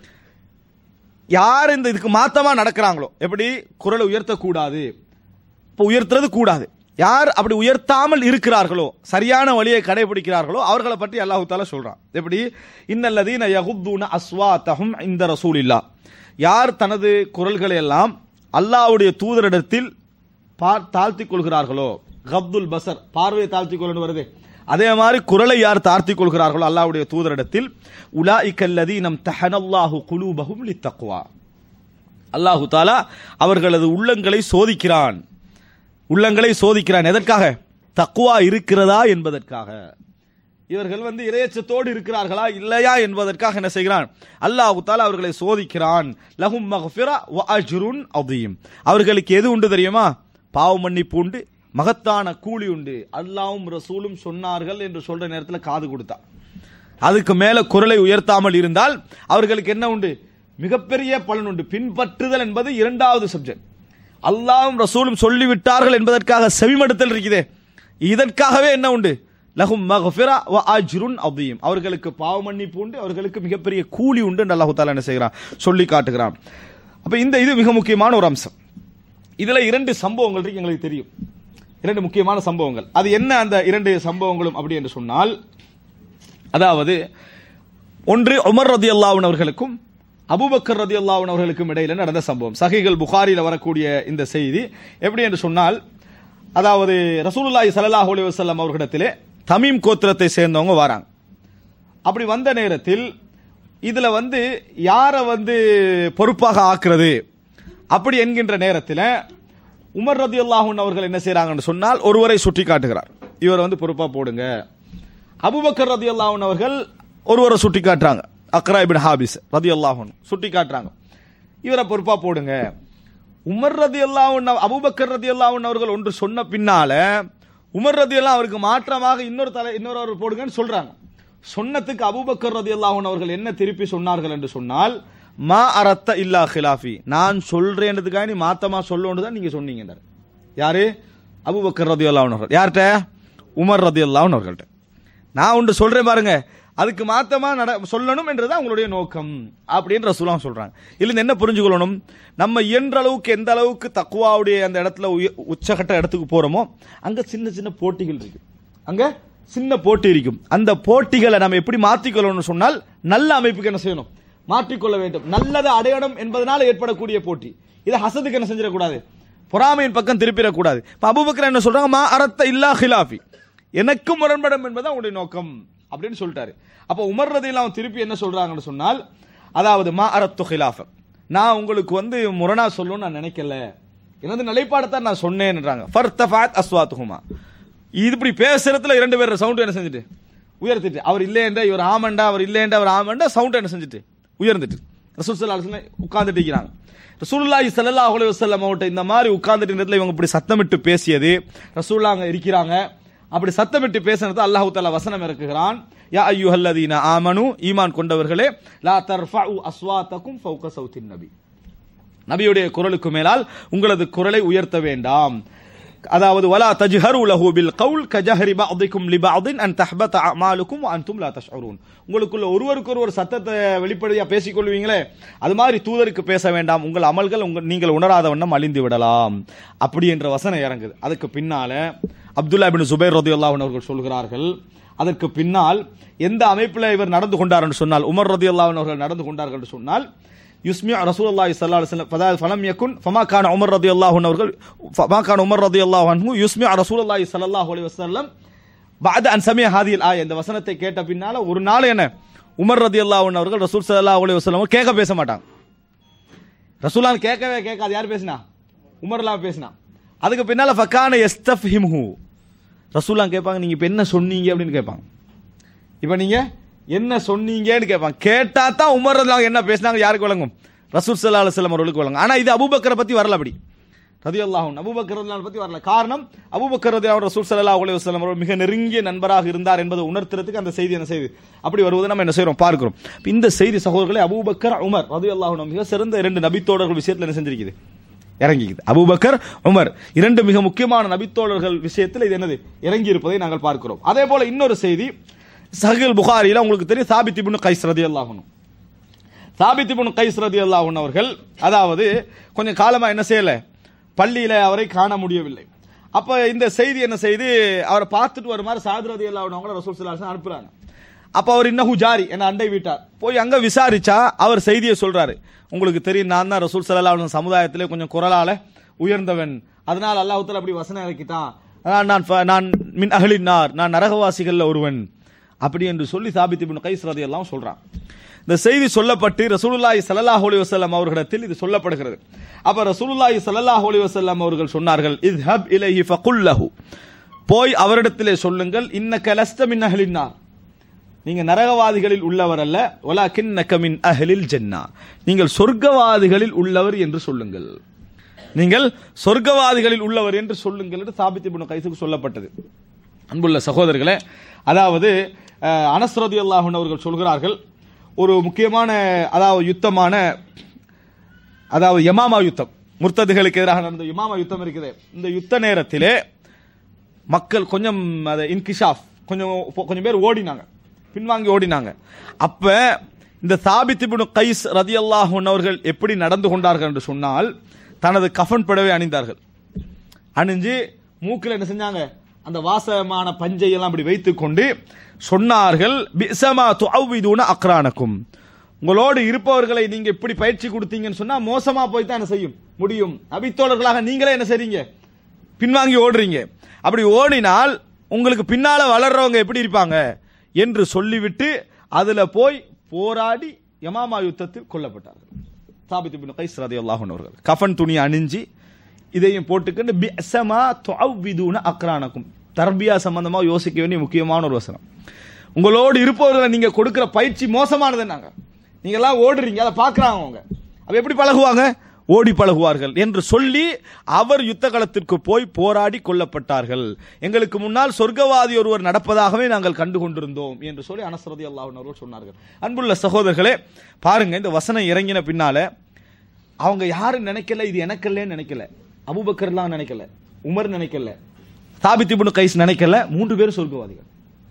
யார் இந்த இதுக்கு மாத்தமா நடக்கிறாங்களோ எப்படி குரலை உயர்த்தக்கூடாது இப்போ உயர்த்துறது கூடாது யார் அப்படி உயர்த்தாமல் இருக்கிறார்களோ சரியான வழியை கடைபிடிக்கிறார்களோ அவர்களை பற்றி அல்லாஹு தாலா சொல்றான் எப்படி இன்னல்லதீன யகுத்தூன அஸ்வாத்தஹும் இந்த ரசூலில்லா யார் தனது குரல்களை எல்லாம் அல்லாஹ்வுடைய தூதரிடத்தில் பா- தாழ்த்திக் கொள்கிறார்களோ கப்துல் பசர் பார்வையை தாழ்த்திக் கொள்ளணும் வருது அதே மாதிரி குரலை யார் தாழ்த்திக் கொள்கிறார்களோ அல்லாஹ்வுடைய தூதரிடத்தில் உலாஇக்கல்லதி நம் தஹனல்லாஹு குலூபஹும் லித்தக்வா அல்லாஹு தாலா அவர்களது உள்ளங்களை சோதிக்கிறான் உள்ளங்களை சோதிக்கிறான் எதற்காக தக்குவா இருக்கிறதா என்பதற்காக இவர்கள் வந்து இரையச்சத்தோடு இருக்கிறார்களா இல்லையா என்பதற்காக என்ன செய்கிறான் அல்லாஹு தாலா அவர்களை சோதிக்கிறான் லஹும் மக்ஃபிரா வ அஜ்ருன் அதீம் அவர்களுக்கு எது உண்டு தெரியுமா பாவ மன்னிப்பு உண்டு மகத்தான கூலி உண்டு அல்லாஹ்வும் ரசூலும் சொன்னார்கள் என்று சொல்ற நேரத்தில் காது கொடுத்தா அதுக்கு மேல குரலை உயர்த்தாமல் இருந்தால் அவர்களுக்கு என்ன உண்டு மிகப்பெரிய பலன் உண்டு பின்பற்றுதல் என்பது இரண்டாவது சப்ஜெக்ட் அல்லாஹ்வும் ரசூலும் சொல்லிவிட்டார்கள் என்பதற்காக செவிமடுத்தல் இருக்குதே இதற்காகவே என்ன உண்டு லஹும் மக்ஃபிரா வ அஜ்ருன் அதீம் அவர்களுக்கு பாவ மன்னிப்பு உண்டு அவர்களுக்கு மிகப்பெரிய கூலி உண்டு என்று அல்லாஹ் தஆலா என்ன செய்கிறான் சொல்லி காட்டுகிறான் அப்ப இந்த இது மிக முக்கியமான ஒரு அம்சம் இதுல இரண்டு சம்பவங்கள் இருக்கு எங்களுக்கு தெரியும் இரண்டு முக்கியமான சம்பவங்கள் அது என்ன அந்த இரண்டு சம்பவங்களும் அப்படி என்று சொன்னால் அதாவது ஒன்று உமர் ரதி அல்லாஹன் அவர்களுக்கும் அபூபக்கர் ரதி அல்லாஹன் அவர்களுக்கும் இடையில நடந்த சம்பவம் சஹிகள் புகாரில வரக்கூடிய இந்த செய்தி எப்படி என்று சொன்னால் அதாவது ரசூலுல்லாஹி ஸல்லல்லாஹு அலைஹி வஸல்லம் அவர்களிடத்திலே தமீம் கோத்திரத்தை சேர்ந்தவங்க வராங்க அப்படி வந்த நேரத்தில் இதுல வந்து யாரை வந்து பொறுப்பாக ஆக்குறது அப்படி என்கின்ற நேரத்தில் உமர் ரதி அவர்கள் என்ன செய்றாங்கன்னு சொன்னால் ஒருவரை சுட்டி காட்டுகிறார் இவரை வந்து பொறுப்பா போடுங்க அபுபக்கர் ரதி அவர்கள் ஒருவரை சுட்டி காட்டுறாங்க அக்ரா இபின் ஹாபிஸ் ரதி அல்லாஹன் சுட்டி காட்டுறாங்க இவரை பொறுப்பா போடுங்க உமர் ரதி அல்லாஹன் அபுபக்கர் ரதி அவர்கள் ஒன்று சொன்ன பின்னால உமர் ரதி அவருக்கு மாற்றமாக இன்னொரு தலை இன்னொரு போடுங்கன்னு சொல்றாங்க சொன்னதுக்கு அபூபக்கர் ரதி அவர்கள் என்ன திருப்பி சொன்னார்கள் என்று சொன்னால் மா அரத்த இல்லா ஹிலாஃபி நான் சொல்றேன்றதுக்காக நீ மாத்தமா சொல்லணும்னு தான் நீங்க சொன்னீங்க யாரு அபூபக்கர் ரதி அவர்கள் யார்கிட்ட உமர் ரதி அவர்கள்ட்ட நான் ஒன்று சொல்றேன் பாருங்க அதுக்கு மாத்தமா நட சொல்லணும் என்றது உங்களுடைய நோக்கம் அப்படின்னு ரசூலாம் சொல்றாங்க இதுல என்ன புரிஞ்சுக்கொள்ளணும் நம்ம இயன்ற அளவுக்கு எந்த அளவுக்கு தக்குவாவுடைய அந்த இடத்துல உய- உச்சகட்ட இடத்துக்கு போறோமோ அங்க சின்ன சின்ன போட்டிகள் இருக்கு அங்க சின்ன போட்டி இருக்கும் அந்த போட்டிகளை நம்ம எப்படி மாற்றிக்கொள்ளணும்னு சொன்னால் நல்ல அமைப்புக்கு என்ன செய்யணும் மாற்றிக்கொள்ள வேண்டும் நல்லதை அடையணும் என்பதனால ஏற்படக்கூடிய போட்டி இதை ஹசதுக்கு என்ன செஞ்சிடக்கூடாது பொறாமையின் பக்கம் திருப்பிடக்கூடாது இப்ப அபூபக்கர் என்ன சொல்றாங்க மா அரத்த இல்லா ஹிலாஃபி எனக்கும் முரண்படும் என்பது அவங்களுடைய நோக்கம் அப்படின்னு சொல்லிட்டாரு அப்ப உமர் ரதியில் அவன் திருப்பி என்ன சொல்றாங்கன்னு சொன்னால் அதாவது மா அரத்து ஹிலாஃப நான் உங்களுக்கு வந்து முரணா சொல்லணும்னு நான் நினைக்கல எனது நிலைப்பாடத்தான் நான் சொன்னேன்ன்றாங்க ஃபர்தஃபாத் அஸ்வாத்துஹுமா இது இப்படி பேசுறதுல இரண்டு பேர் சவுண்ட் என்ன செஞ்சுட்டு உயர்த்திட்டு அவர் இல்லையண்டா இவர் ஆமண்டா அவர் இல்லையண்டா அவர் ஆமண்டா சவுண்ட் என்ன செஞ்சுட்டு உயர்ந்துட்டு ரசூல் ஸல்லல்லாஹு அலைஹி வஸல்லம் உட்கார்ந்துட்டு இருக்கிறாங்க ரசூலுல்லாஹி ஸல்லல்லாஹு அலைஹி வஸல்லம் அவங்கள்ட்ட இந்த மாதிரி உட்கார்ந்துட்டு நேரத்துல இவங்க இப்படி சத்தமிட்டு பேசியது ரசூலுல்லாஹ் அங்க இருக்கிறாங்க அப்படி சத்தமிட்டு பேசினது அல்லாஹ் தஆலா வசனம் இறக்குகிறான் யா அய்யுஹல்லதீன ஆமனு ஈமான் கொண்டவர்களே லா தர்ஃபஉ அஸ்வாத்தகும் ஃபௌக சௌத்தின் நபி நபியுடைய குரலுக்கு மேலால் உங்களது குரலை உயர்த்த வேண்டாம் அதாவது வலா தஜ்ஹரு லஹு பில் கவுல் கஜஹரி பஅதிக்கும் லிபஅதின் அன் தஹ்பத அமாலுக்கும் வ அன்தும் லா தஷ்உரூன் உங்களுக்குள்ள ஒருவருக்கு ஒருவர் சத்தத்தை வெளிப்படையா பேசிக் கொள்வீங்களே அது மாதிரி தூதருக்கு பேச வேண்டாம் உங்கள் அமல்கள் உங்கள் நீங்கள் உணராத வண்ணம் அழிந்து விடலாம் அப்படி என்ற வசனம் இறங்குது அதுக்கு பின்னால அப்துல்லா பின் சுபைர் ரதியுல்லாஹு அன்ஹு அவர்கள் சொல்கிறார்கள் அதற்கு பின்னால் எந்த அமைப்பில் இவர் நடந்து கொண்டார் என்று சொன்னால் உமர் ரதியுல்லாஹு அன்ஹு அவர்கள் நடந்து கொண்டார்கள் என்று சொன்னால் யுஸ்மி ரசூலுல்லாஹி ஸல்லல்லாஹு அலைஹி வஸல்லம் ஃபதா ஃபலம் யகுன் ஃபமா கான உமர் ரதியல்லாஹு அன்ஹு அவர்கள் ஃபமா கான உமர் ரதியல்லாஹு அன்ஹு யுஸ்மி ரசூலுல்லாஹி ஸல்லல்லாஹு அலைஹி வஸல்லம் بعد ان سمع هذه الايه இந்த வசனத்தை கேட்ட பின்னால ஒரு நாள் என்ன உமர் ரதியல்லாஹு அன்ஹு அவர்கள் ரசூல் ஸல்லல்லாஹு அலைஹி வஸல்லம் கேட்க பேச மாட்டாங்க ரசூலான் கேட்கவே கேட்காது யார் பேசினா உமர்லாம் பேசினா அதுக்கு பின்னால ஃபக்கான எஸ்தஃப்ஹிம்ஹு ரசூலான் கேட்பாங்க நீங்க இப்ப என்ன சொன்னீங்க அப்படின்னு கேட்பாங்க இப்ப நீங்க என்ன சொன்னீங்கன்னு கேட்பாங்க கேட்டா தான் உமர் ரலியல்லாஹு என்ன பேசினாங்க யாருக்கு வழங்கும் ரசூல் ஸல்லல்லாஹு அலைஹி வஸல்லம் அவர்களுக்கு வழங்கும் ஆனா இது அபூபக்கரை பத்தி வரல அப்படி ரதியல்லாஹு அன்ஹு அபூபக்கர் ரலியல்லாஹு பத்தி வரல காரணம் அபூபக்கர் ரலியல்லாஹு ரசூல் ஸல்லல்லாஹு அலைஹி வஸல்லம் அவர்கள் மிக நெருங்கிய நண்பராக இருந்தார் என்பதை உணர்த்துறதுக்கு அந்த செய்தி என்ன செய்யுது அப்படி வருவதை நம்ம என்ன செய்றோம் பார்க்கிறோம் இப்ப இந்த செய்தி சகோதரர்களே அபூபக்கர் உமர் ரலியல்லாஹு அன்ஹு மிக சிறந்த இரண்டு நபித்தோழர்கள் விஷயத்துல என்ன செஞ்சிருக்குது இறங்கிக்குது அபூபக்கர் உமர் இரண்டு மிக முக்கியமான நபித்தோழர்கள் விஷயத்தில் இது என்னது இறங்கி இருப்பதை நாங்கள் பார்க்கிறோம் அதே போல இன்னொரு செய்தி சஹில் புகாரில உங்களுக்கு தெரியும் சாபித் இப்னு கைஸ் ரலியல்லாஹு அன்ஹு சாபித் இப்னு கைஸ் ரலியல்லாஹு அன்ஹு அவர்கள் அதாவது கொஞ்சம் காலமா என்ன செய்யல பள்ளியில அவரை காண முடியவில்லை அப்ப இந்த செய்தி என்ன செய்து அவரை பார்த்துட்டு வருமாறு சாது ரலியல்லாஹு அன்ஹு அவங்கள ரசூல் ஸல்லல்லாஹு அலைஹி வஸல்லம் அனுப்புறாங்க அப்ப அவர் இன்னஹு ஜாரி என்ன அண்டை வீட்டார் போய் அங்க விசாரிச்சா அவர் செய்தியை சொல்றாரு உங்களுக்கு தெரியும் நான் தான் ரசூல் ஸல்லல்லாஹு அலைஹி வஸல்லம் சமுதாயத்திலே கொஞ்சம் குரலால உயர்ந்தவன் அதனால அல்லாஹ் தஆலா அப்படி வசனம் இறக்கிட்டான் அதான் நான் ஃப- நான் மின் அஹ்லின் நார் நான் நரகவாசிகள்ல ஒருவன் அப்படி என்று சொல்லி சாபித் இப்னு கைஸ் ரலியல்லாஹு சொல்றான் இந்த செய்தி சொல்லப்பட்டு ரசூலுல்லாஹி ஸல்லல்லாஹு அலைஹி வஸல்லம் அவர்களிடத்தில் இது சொல்லப்படுகிறது அப்ப ரசூலுல்லாஹி ஸல்லல்லாஹு அலைஹி வஸல்லம் அவர்கள் சொன்னார்கள் இத்ஹப் இலைஹி ஃபகுல் லஹு போய் அவரிடத்திலே சொல்லுங்கள் இன்னக லஸ்த மின் அஹ்லின் நார் நீங்க நரகவாதிகளில் உள்ளவர் அல்ல வலாக்கின்னக மின் அஹ்லில் ஜன்னா நீங்கள் சொர்க்கவாதிகளில் உள்ளவர் என்று சொல்லுங்கள் நீங்கள் சொர்க்கவாதிகளில் உள்ளவர் என்று சொல்லுங்கள் என்று சாபித் இப்னு கைஸுக்கு சொல்லப்பட்டது அன்புள்ள சகோதரர்களே அதாவது அஹ், அனஸ் ரலியல்லாஹு அன்ஹு அவர்கள் சொல்கிறார்கள் ஒரு முக்கியமான அதாவது யுத்தமான அதாவது யமாமா யுத்தம் முர்த்ததுகளுக்கு எதிராக நடந்த இமாம யுத்தம் இருக்குது இந்த யுத்த நேரத்திலே மக்கள் கொஞ்சம் அதை இன்கிஷாஃப் கொஞ்சம் கொஞ்சம் பேர் ஓடினாங்க பின்வாங்கி ஓடினாங்க அப்ப இந்த சாபித் இப்னு கைஸ் ரதியல்லாஹு அவர்கள் எப்படி நடந்து கொண்டார்கள் என்று சொன்னால் தனது கஃன் புடவை அணிந்தார்கள் அணிஞ்சு மூக்கில் என்ன செஞ்சாங்க அந்த வாசமான பஞ்சை எல்லாம் அப்படி வைத்துக் கொண்டு சொன்னார்கள் பிசமா துஅவ்விதுன அக்ரானக்கும் உங்களோடு இருப்பவர்களை நீங்க இப்படி பயிற்சி கொடுத்தீங்கன்னு சொன்னா மோசமா போய் தான் என்ன செய்யும் முடியும் அபித்தோழர்களாக நீங்களே என்ன செய்றீங்க பின்வாங்கி ஓடுறீங்க அப்படி ஓடினால் உங்களுக்கு பின்னால வளர்றவங்க எப்படி இருப்பாங்க என்று சொல்லிவிட்டு அதுல போய் போராடி யமாமா யுத்தத்தில் கொல்லப்பட்டார்கள் சாபித் இப்னு கைஸ் ரலியல்லாஹு அன்ஹு அவர்கள் கஃன் துணி அணிஞ்சு இதையும் போட்டுக்கிட்டு பிஅஸமா துஅவ்விதுன அக்ரானக்கும் தர்பியா சம்பந்தமா யோசிக்க வேண்டிய முக்கியமான ஒரு வசனம் உங்களோடு இருப்பவர்களை நீங்க கொடுக்கிற பயிற்சி மோசமானது நாங்க நீங்க எல்லாம் ஓடுறீங்க அதை பாக்குறாங்க அவங்க அப்ப எப்படி பழகுவாங்க ஓடி பழகுவார்கள் என்று சொல்லி அவர் யுத்த களத்திற்கு போய் போராடி கொல்லப்பட்டார்கள் எங்களுக்கு முன்னால் சொர்க்கவாதி ஒருவர் நடப்பதாகவே நாங்கள் கண்டு கொண்டிருந்தோம் என்று சொல்லி அனசரதி அல்லாஹ் சொன்னார்கள் அன்புள்ள சகோதரர்களே பாருங்க இந்த வசனம் இறங்கின பின்னால அவங்க யாரும் நினைக்கல இது எனக்கல்லன்னு நினைக்கல அபூபக்கர்லாம் நினைக்கல உமர் நினைக்கல சாபித் இப்னு கைஸ் நினைக்கல மூன்று பேரும் சொர்க்கவாதிகள்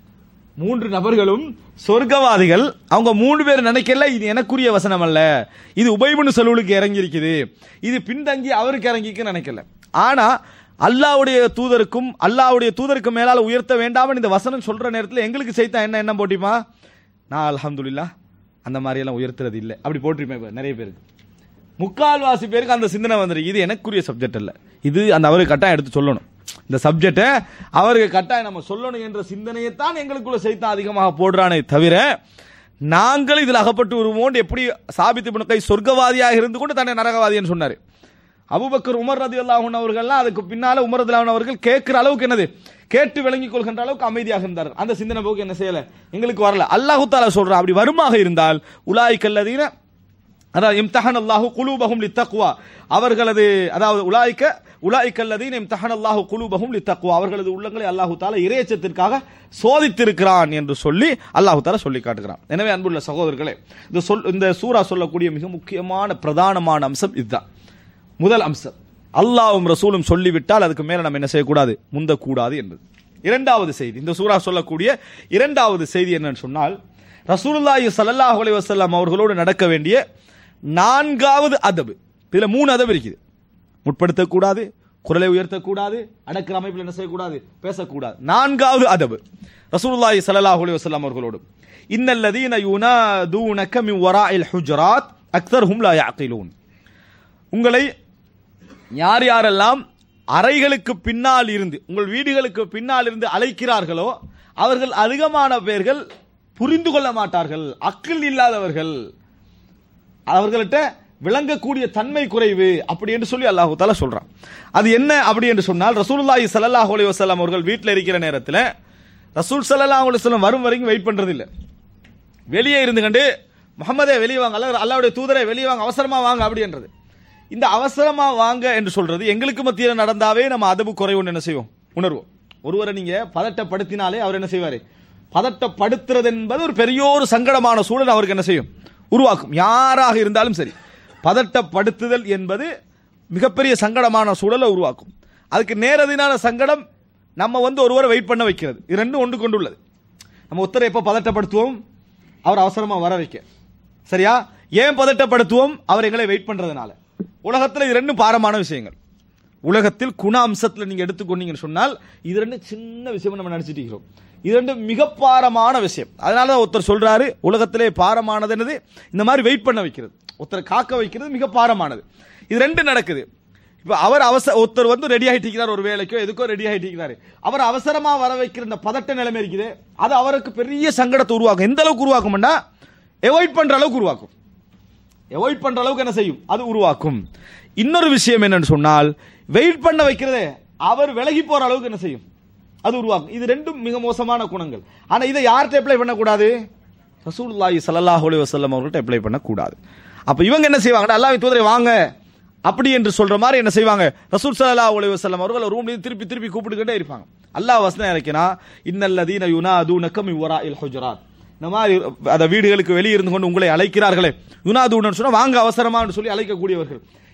மூன்று நபர்களும் சொர்க்கவாதிகள் அவங்க மூணு பேர் நினைக்கல இது எனக்குரிய வசனம் அல்ல இது உபைபுனு சலூலுக்கு இறங்கி இருக்குது இது பின்தங்கி அவருக்கு இறங்கிக்கு நினைக்கல ஆனா அல்லாவுடைய தூதருக்கும் அல்லாவுடைய தூதருக்கு மேலால உயர்த்த வேண்டாம்னு இந்த வசனம் சொல்ற நேரத்தில் எங்களுக்கு செய்தா என்ன என்ன போட்டிமா நான் அல்ஹம்துலில்லாஹ் அந்த மாதிரி எல்லாம் உயர்த்துறது இல்லை அப்படி போட்டிருப்பேன் இப்ப நிறைய பேருக்கு முக்கால்வாசி பேருக்கு அந்த சிந்தனை வந்துருக்கு இது எனக்குரிய சப்ஜெக்ட் அல்ல இது அந்த அவருக்கு கட்டாயம் எடுத்து சொல்லணும் இந்த சப்ஜெக்டை அவருக்கு கட்டாயம் நம்ம சொல்லணும் என்ற சிந்தனையை தான் எங்களுக்குள்ள செய்தான் அதிகமாக போடுறானே தவிர நாங்கள் இதில் அகப்பட்டு வருவோம் எப்படி சாபித்து கை சொர்க்கவாதியாக இருந்து கொண்டு தன்னை நரகவாதின்னு சொன்னாரு அபுபக்கர் உமர் ரதி அல்லாஹன் அவர்கள்லாம் அதுக்கு பின்னால உமர் ரதி அவர்கள் கேட்கிற அளவுக்கு என்னது கேட்டு விளங்கிக் கொள்கின்ற அளவுக்கு அமைதியாக இருந்தார் அந்த சிந்தனை போக்கு என்ன செய்யல எங்களுக்கு வரல அல்லாஹு தாலா சொல்றான் அப்படி வருமாக இருந்தால் உலாய் கல்லதீன அதாவது இம்தஹன் அல்லாஹு குலூபஹும் லித்தக்வா அவர்களது அதாவது உலாய்க்க உலாய்க்கல்லதீன் இம்தஹன் அல்லாஹு குலூபஹும் லித்தக்வா அவர்களது உள்ளங்களை அல்லாஹு தாலா இறையச்சத்திற்காக சோதித்திருக்கிறான் என்று சொல்லி அல்லாஹு தாலா சொல்லி காட்டுகிறான் எனவே அன்புள்ள சகோதரர்களே இந்த சொல் இந்த சூரா சொல்லக்கூடிய மிக முக்கியமான பிரதானமான அம்சம் இதுதான் முதல் அம்சம் அல்லாஹ்வும் ரசூலும் சொல்லிவிட்டால் அதுக்கு மேல நம்ம என்ன செய்யக்கூடாது முந்தக்கூடாது என்பது இரண்டாவது செய்தி இந்த சூரா சொல்லக்கூடிய இரண்டாவது செய்தி என்னன்னு சொன்னால் ரசூலுல்லாஹி ஸல்லல்லாஹு அலைஹி வஸல்லம் அவர்களோடு நடக்க வேண்டிய நான்காவது அதபு இதுல மூணு அதபு இருக்குது முற்படுத்தக்கூடாது குரலை உயர்த்தக்கூடாது அடக்கிற அமைப்பில் என்ன செய்யக்கூடாது பேசக்கூடாது நான்காவது அதபு ரசூலுல்லாஹி ஸல்லல்லாஹு அலைஹி வஸல்லம் அவர்களோடு இன்னல்லதீன யுனாதூனக மின் வராஇல் ஹுஜராத் அக்தர்ஹும் லா யஅகிலூன் உங்களை யார் யாரெல்லாம் அறைகளுக்கு பின்னால் இருந்து உங்கள் வீடுகளுக்கு பின்னால் இருந்து அழைக்கிறார்களோ அவர்கள் அதிகமான பேர்கள் புரிந்து கொள்ள மாட்டார்கள் அக்கில் இல்லாதவர்கள் அவர்கள்ட்ட விளங்கக்கூடிய தன்மை குறைவு அப்படி என்று சொல்லி அல்லாஹு தாலா சொல்றான் அது என்ன அப்படி என்று சொன்னால் ரசூலுல்லாஹி ஸல்லல்லாஹு அலைஹி வஸல்லம் அவர்கள் வீட்டில் இருக்கிற நேரத்தில் ரசூல் ஸல்லல்லாஹு அலைஹி வஸல்லம் வரும் வரைக்கும் வெயிட் பண்றது இல்ல வெளியே இருந்து கண்டு முகமதே வெளியே வாங்க அல்ல அல்லாவுடைய தூதரை வெளியே வாங்க அவசரமா வாங்க அப்படின்றது இந்த அவசரமா வாங்க என்று சொல்றது எங்களுக்கு மத்தியில் நடந்தாவே நம்ம அதபு குறைவுன்னு என்ன செய்வோம் உணர்வோம் ஒருவரை நீங்க பதட்டப்படுத்தினாலே அவர் என்ன செய்வாரு பதட்டப்படுத்துறது என்பது ஒரு பெரிய ஒரு சங்கடமான சூழல் அவருக்கு என்ன செய்யும் உருவாக்கும் யாராக இருந்தாலும் சரி பதட்டப்படுத்துதல் என்பது மிகப்பெரிய சங்கடமான சூழலை உருவாக்கும் அதுக்கு நேரடியான சங்கடம் நம்ம வந்து ஒருவரை வெயிட் பண்ண வைக்கிறது இது ரெண்டும் ஒன்று கொண்டுள்ளது நம்ம ஒருத்தரை எப்போ பதட்டப்படுத்துவோம் அவர் அவசரமா வர வைக்க சரியா ஏன் பதட்டப்படுத்துவோம் அவர் எங்களை வெயிட் பண்றதுனால உலகத்தில் இது ரெண்டும் பாரமான விஷயங்கள் உலகத்தில் குண அம்சத்தில் நீங்க எடுத்துக்கொண்டீங்கன்னு சொன்னால் இது ரெண்டு சின்ன விஷயம் நம்ம நினைச்சிட்டு இருக்கிறோம் இது ரெண்டு மிக பாரமான விஷயம் அதனால தான் ஒருத்தர் சொல்றாரு உலகத்திலே பாரமானது என்னது இந்த மாதிரி வெயிட் பண்ண வைக்கிறது ஒருத்தரை காக்க வைக்கிறது மிக பாரமானது இது ரெண்டு நடக்குது இப்ப அவர் அவசர ஒருத்தர் வந்து ரெடி ஆயிட்டு இருக்கிறார் ஒரு வேலைக்கோ எதுக்கோ ரெடி ஆயிட்டு இருக்கிறாரு அவர் அவசரமா வர வைக்கிற இந்த பதட்ட நிலைமை இருக்குது அது அவருக்கு பெரிய சங்கடத்தை உருவாக்கும் எந்த அளவுக்கு உருவாக்கும்னா எவாய்ட் பண்ற அளவுக்கு உருவாக்கும் எவாய்ட் பண்ற அளவுக்கு என்ன செய்யும் அது உருவாக்கும் இன்னொரு விஷயம் என்னன்னு சொன்னால் வெயிட் பண்ண வைக்கிறதே அவர் விலகி போற அளவுக்கு என்ன செய்யும் அது உருவாக்கும் இது ரெண்டும் மிக மோசமான குணங்கள் ஆனா இதை யார்கிட்ட அப்ளை பண்ணக்கூடாது ரசூலுல்லாஹி ஸல்லல்லாஹு அலைஹி வஸல்லம் அவர்கள்ட்ட அப்ளை பண்ணக்கூடாது அப்ப இவங்க என்ன செய்வாங்க அல்லாஹ் தூதரை வாங்க அப்படி என்று சொல்ற மாதிரி என்ன செய்வாங்க ரசூல் ஸல்லல்லாஹு அலைஹி வஸல்லம் அவர்கள் ரூம்ல திருப்பி திருப்பி கூப்பிட்டுக்கிட்டே இருப்பாங்க அல்லாஹ் வசனம் இறக்கினா இன்னல்லதீன யுனாதுனக மின் வராஇல் ஹுஜராத் இந்த மாதிரி அந்த வீடுகளுக்கு வெளியே இருந்து கொண்டு உங்களை அழைக்கிறார்களே யுனாதுன்னு சொன்னா வாங்க அவசரமான்னு சொல்லி அழைக்கக்கூடியவர்கள்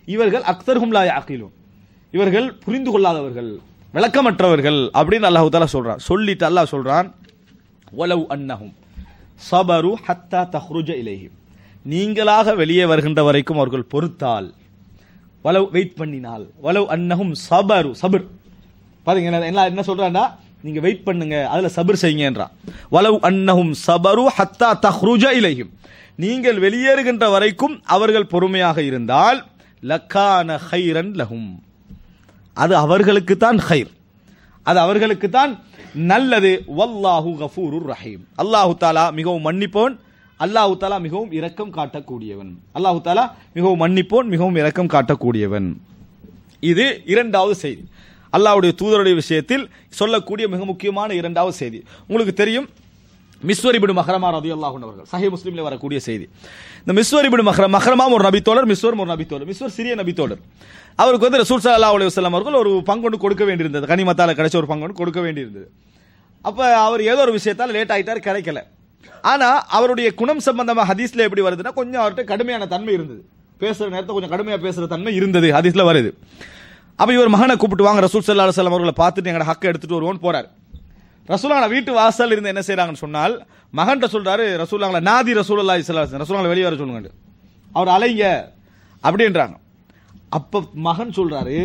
இவர்கள் அக்தர்ஹும் லா யாக்கிலூன் இவர்கள் புரிந்து கொள்ளாதவர்கள் விளக்கமற்றவர்கள் அப்படின்னு அல்லாஹ் தாலா சொல்றான் சொல்லிட்டு அல்லாஹ் சொல்றான் வலவ் அன்னஹும் சபரு ஹத்தா தஹ்ருஜ இலைஹிம் நீங்களாக வெளியே வருகின்ற வரைக்கும் அவர்கள் பொறுத்தால் வலவ் வெயிட் பண்ணினால் வலவ் அன்னஹும் சபரு சபர் பாருங்க என்ன- என்ன என்ன சொல்றான்டா நீங்க வெயிட் பண்ணுங்க அதுல சபர் செய்யுங்கன்றான் வலவ் அன்னஹும் சபரு ஹத்தா தஹ்ருஜ இலைஹிம் நீங்கள் வெளியேறுகின்ற வரைக்கும் அவர்கள் பொறுமையாக இருந்தால் லக்கான ஹைரன் லஹும் அது அவர்களுக்கு தான் ஹைர் அது அவர்களுக்கு தான் நல்லது வல்லாஹு கஃபூருர் ரஹீம் அல்லாஹு தாலா மிகவும் மன்னிப்பவன் அல்லாஹு தாலா மிகவும் இரக்கம் காட்டக்கூடியவன் அல்லாஹு தாலா மிகவும் மன்னிப்போன் மிகவும் இரக்கம் காட்டக்கூடியவன் இது இரண்டாவது செய்தி அல்லாஹ்வுடைய தூதருடைய விஷயத்தில் சொல்லக்கூடிய மிக முக்கியமான இரண்டாவது செய்தி உங்களுக்கு தெரியும் மிஸ்வரிபிடு மஹரமா ரதி அல்லாஹ் அவர்கள் சஹி முஸ்லீம்ல வரக்கூடிய செய்தி இந்த மிஸ்வரிபிடு மஹரம் மஹரமாம் ஒரு நபித்தோழர் மிஸ்வரும் ஒரு நபித்தோழர் மிஸ்வர் சிறிய நபித்தோழர் அவருக்கு வந்து ரசூல் ஸல்லல்லாஹு அலைஹி வஸல்லம் அவர்கள் ஒரு பங்கொண்டு கொடுக்க வேண்டியிருந்தது கனிமத்தால கிடைச்ச ஒரு பங்கொண்டு கொடுக்க வேண்டியிருந்தது அப்ப அவர் ஏதோ ஒரு விஷயத்தால் லேட் ஆயிட்டார் கிடைக்கல ஆனா அவருடைய குணம் சம்பந்தமா ஹதீஸ்ல எப்படி வருதுன்னா கொஞ்சம் அவர்கிட்ட கடுமையான தன்மை இருந்தது பேசுற நேரத்தை கொஞ்சம் கடுமையா பேசுற தன்மை இருந்தது ஹதீஸ்ல வருது அப்ப இவர் மகனை கூப்பிட்டு வாங்க ரசூல் ஸல்லல்லாஹு அலைஹி வஸல்லம் அவர்களை பார்த்துட்டு எங்கட ஹக்கை எடுத்துட்டு வருவோன்னு போறார் ரசூலாங்கள வீட்டு வாசல் இருந்து என்ன செய்றாங்கன்னு சொன்னால் மகன்கிட்ட சொல்றாரு ரசூலாங்கள நாதி ரசூலுல்லாஹி ஸல்லல்லாஹு அலைஹி வஸல்லம் ரசூலாங்கள வெளியே வர சொல்லுங்க அவர் அலைங்க அப்படின்றாங்க அப்ப மகன் சொல்றாரு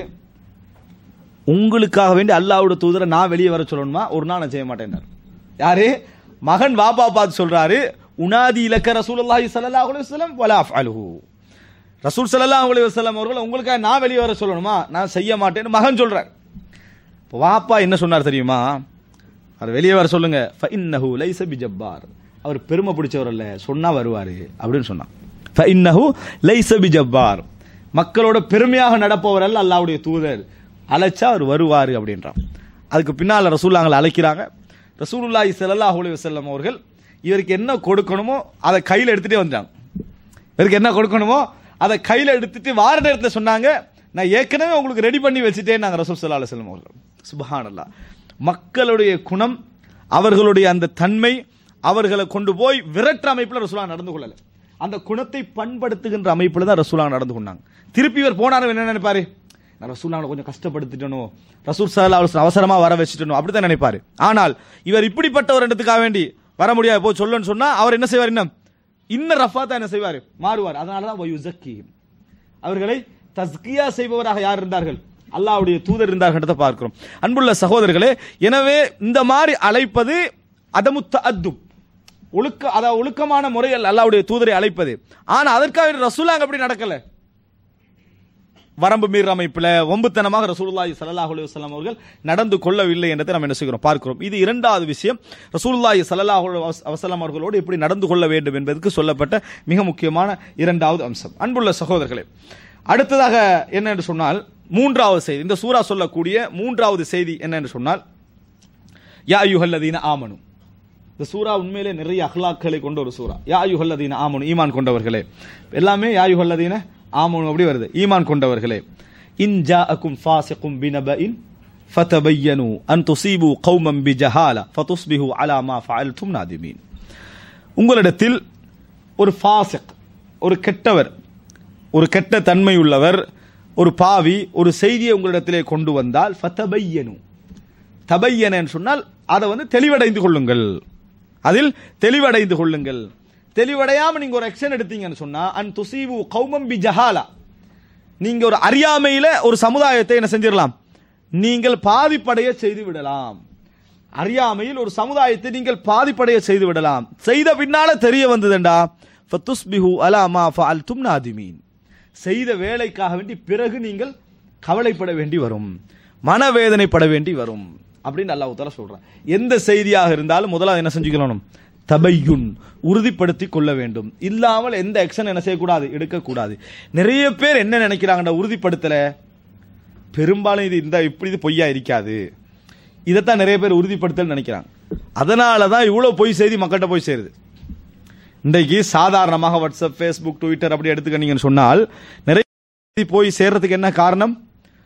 உங்களுக்காக வேண்டி அல்லாஹ்வோட தூதரை நான் வெளியே வர சொல்லணுமா ஒரு நாள் நான் செய்ய மாட்டேன்னாரு யாரு மகன் வாப்பா பார்த்து சொல்றாரு உனாதி இலக்க ரசூலுல்லாஹி ஸல்லல்லாஹு அலைஹி வஸல்லம் வலா அஃஅலுஹு ரசூல் ஸல்லல்லாஹு அலைஹி வஸல்லம் அவர்கள் உங்களுக்காக நான் வெளியே வர சொல்லணுமா நான் செய்ய மாட்டேன்னு மகன் சொல்றார் இப்ப வாப்பா என்ன சொன்னார் தெரியுமா அவர் வெளியே வர சொல்லுங்க ஃபஇன்னஹு லைஸ பிஜப்பார் அவர் பெருமை பிடிச்சவர் அல்ல சொன்னா வருவாரு அப்படின்னு சொன்னான் ஃபஇன்னஹு லைஸ பிஜப்பார் மக்களோட பெருமையாக நடப்பவர் அல்ல அல்லாஹ்வுடைய தூதர் அழைச்சா அவர் வருவாரு அப்படின்றான் அதுக்கு பின்னால ரசூல்லாங்களை அழைக்கிறாங்க ரசூலுல்லாஹி ஸல்லல்லாஹு அலைஹி வஸல்லம் அவர்கள் இவருக்கு என்ன கொடுக்கணுமோ அதை கையில் எடுத்துட்டே வந்துட்டாங்க இவருக்கு என்ன கொடுக்கணுமோ அதை கையில் எடுத்துட்டு வார நேரத்தில் சொன்னாங்க நான் ஏற்கனவே உங்களுக்கு ரெடி பண்ணி வச்சுட்டேன் நாங்கள் ரசூல் சல்லா அலுவலம் அவர்கள் சுபஹானல்லா மக்களுடைய குணம் அவர்களுடைய அந்த தன்மை அவர்களை கொண்டு போய் விரட்டுற அமைப்பில் ரசூலா நடந்து கொள்ளல அந்த குணத்தை பண்படுத்துகின்ற அமைப்பில் தான் ரசூலா நடந்து கொண்டாங்க திருப்பி இவர் போனாலும் என்ன நினைப்பாரு நான் ரசூலாங்களை கொஞ்சம் கஷ்டப்படுத்திட்டணும் ரசூல் சல்லா அலுவலம் அவசரமா வர வச்சுட்டணும் அப்படித்தான் நினைப்பாரு ஆனால் இவர் இப்படிப்பட்ட ஒரு இடத்துக்காக வேண்டி வர முடியாது போ சொல்லுன்னு சொன்னா அவர் என்ன செய்வார் இன்னும் இன்னும் ரஃபா தான் என்ன செய்வார் மாறுவார் அதனால தான் வயுசக்கீம் அவர்களை தஸ்கியா செய்பவராக யார் இருந்தார்கள் அல்லாஹ்வுடைய தூதர் இருந்தார்கள் பார்க்கிறோம் அன்புள்ள சகோதரர்களே எனவே இந்த மாதிரி அழைப்பது அதமுத்த அத்தும் ஒழுக்க அதாவது ஒழுக்கமான முறையில் அல்லாஹ்வுடைய தூதரை அழைப்பது ஆனா அதற்காக ரசூலாங்க அப்படி நடக்கல வரம்பு மீற அமைப்பில் ஒம்புத்தனமாக ரசூலுல்லாஹி ஸல்லல்லாஹு அலைஹி வஸல்லம் அவர்கள் நடந்து கொள்ளவில்லை என்றதை நாம் என்ன செய்கிறோம் பார்க்கிறோம் இது இரண்டாவது விஷயம் ரசூலுல்லாஹி ஸல்லல்லாஹு அலைஹி வஸல்லம் அவர்களோடு எப்படி நடந்து கொள்ள வேண்டும் என்பதற்கு சொல்லப்பட்ட மிக முக்கியமான இரண்டாவது அம்சம் அன்புள்ள சகோதரர்களே அடுத்ததாக என்ன என்று சொன்னால் மூன்றாவது செய்தி இந்த சூரா சொல்லக்கூடிய மூன்றாவது செய்தி என்ன என்று சொன்னால் யா யுஹல்லதீன ஆமனு இந்த சூரா உண்மையிலே நிறைய அஹ்லாக்களை கொண்ட ஒரு சூரா யா யுஹல்லதீன ஆமனு ஈமான் கொண்டவர்களே எல்லாமே யா யுஹல்லதீன ஆமனு அப்படி வருது ஈமான் கொண்டவர்களே இன் ஜாஅக்கும் ஃபாசிகும் பினபஇன் ஃபதபையனு அன் துஸீபு கௌமம் பிஜஹாலா ஃபதுஸ்பிஹு அலா மா ஃபஅல்தும் நாதிமீன் உங்களிடத்தில் ஒரு ஃபாசிக் ஒரு கெட்டவர் ஒரு கெட்ட தன்மை உள்ளவர் ஒரு பாவி ஒரு செய்தியை உங்களிடத்திலே கொண்டு வந்தால் ஃபதபையனு தபையனன்னு சொன்னால் அதை வந்து தெளிவடைந்து கொள்ளுங்கள் அதில் தெளிவடைந்து கொள்ளுங்கள் தெளிவடையாம நீங்க ஒரு ஆக்ஷன் எடுத்தீங்கன்னு சொன்னா அன் துசீவு கௌமம் பி ஜஹாலா நீங்க ஒரு அறியாமையில ஒரு சமுதாயத்தை என்ன செஞ்சிடலாம் நீங்கள் பாதிப்படைய செய்து விடலாம் அறியாமையில் ஒரு சமுதாயத்தை நீங்கள் பாதிப்படைய செய்து விடலாம் செய்த பின்னால தெரிய வந்ததுண்டா ஃபத்துஸ்பிஹு அலா மா ஃபஅல்தும் நாதிமீன் செய்த வேலைக்காக வேண்டி பிறகு நீங்கள் கவலைப்பட வேண்டி வரும் மனவேதனைப்பட வேண்டி வரும் அப்படின்னு அல்லாஹ் தஆலா சொல்றான் எந்த செய்தியாக இருந்தாலும் முதல்ல என்ன செஞ்சுக்கணும் தபையுன் உறுதிப்படுத்தி கொள்ள வேண்டும் இல்லாமல் எந்த ஆக்ஷன் என்ன செய்யக்கூடாது எடுக்கக்கூடாது நிறைய பேர் என்ன நினைக்கிறாங்கடா உறுதிப்படுத்தல பெரும்பாலும் இது இந்த இப்படி இது பொய்யா இருக்காது இதைத்தான் நிறைய பேர் உறுதிப்படுத்தல் நினைக்கிறாங்க அதனால தான் இவ்வளோ பொய் செய்தி மக்கள்கிட்ட போய் சேருது இன்றைக்கு சாதாரணமாக வாட்ஸ்அப் ஃபேஸ்புக் ட்விட்டர் அப்படி எடுத்துக்கிட்டீங்கன்னு சொன்னால் நிறைய செய்தி போய் சேர்றதுக்கு என்ன காரணம்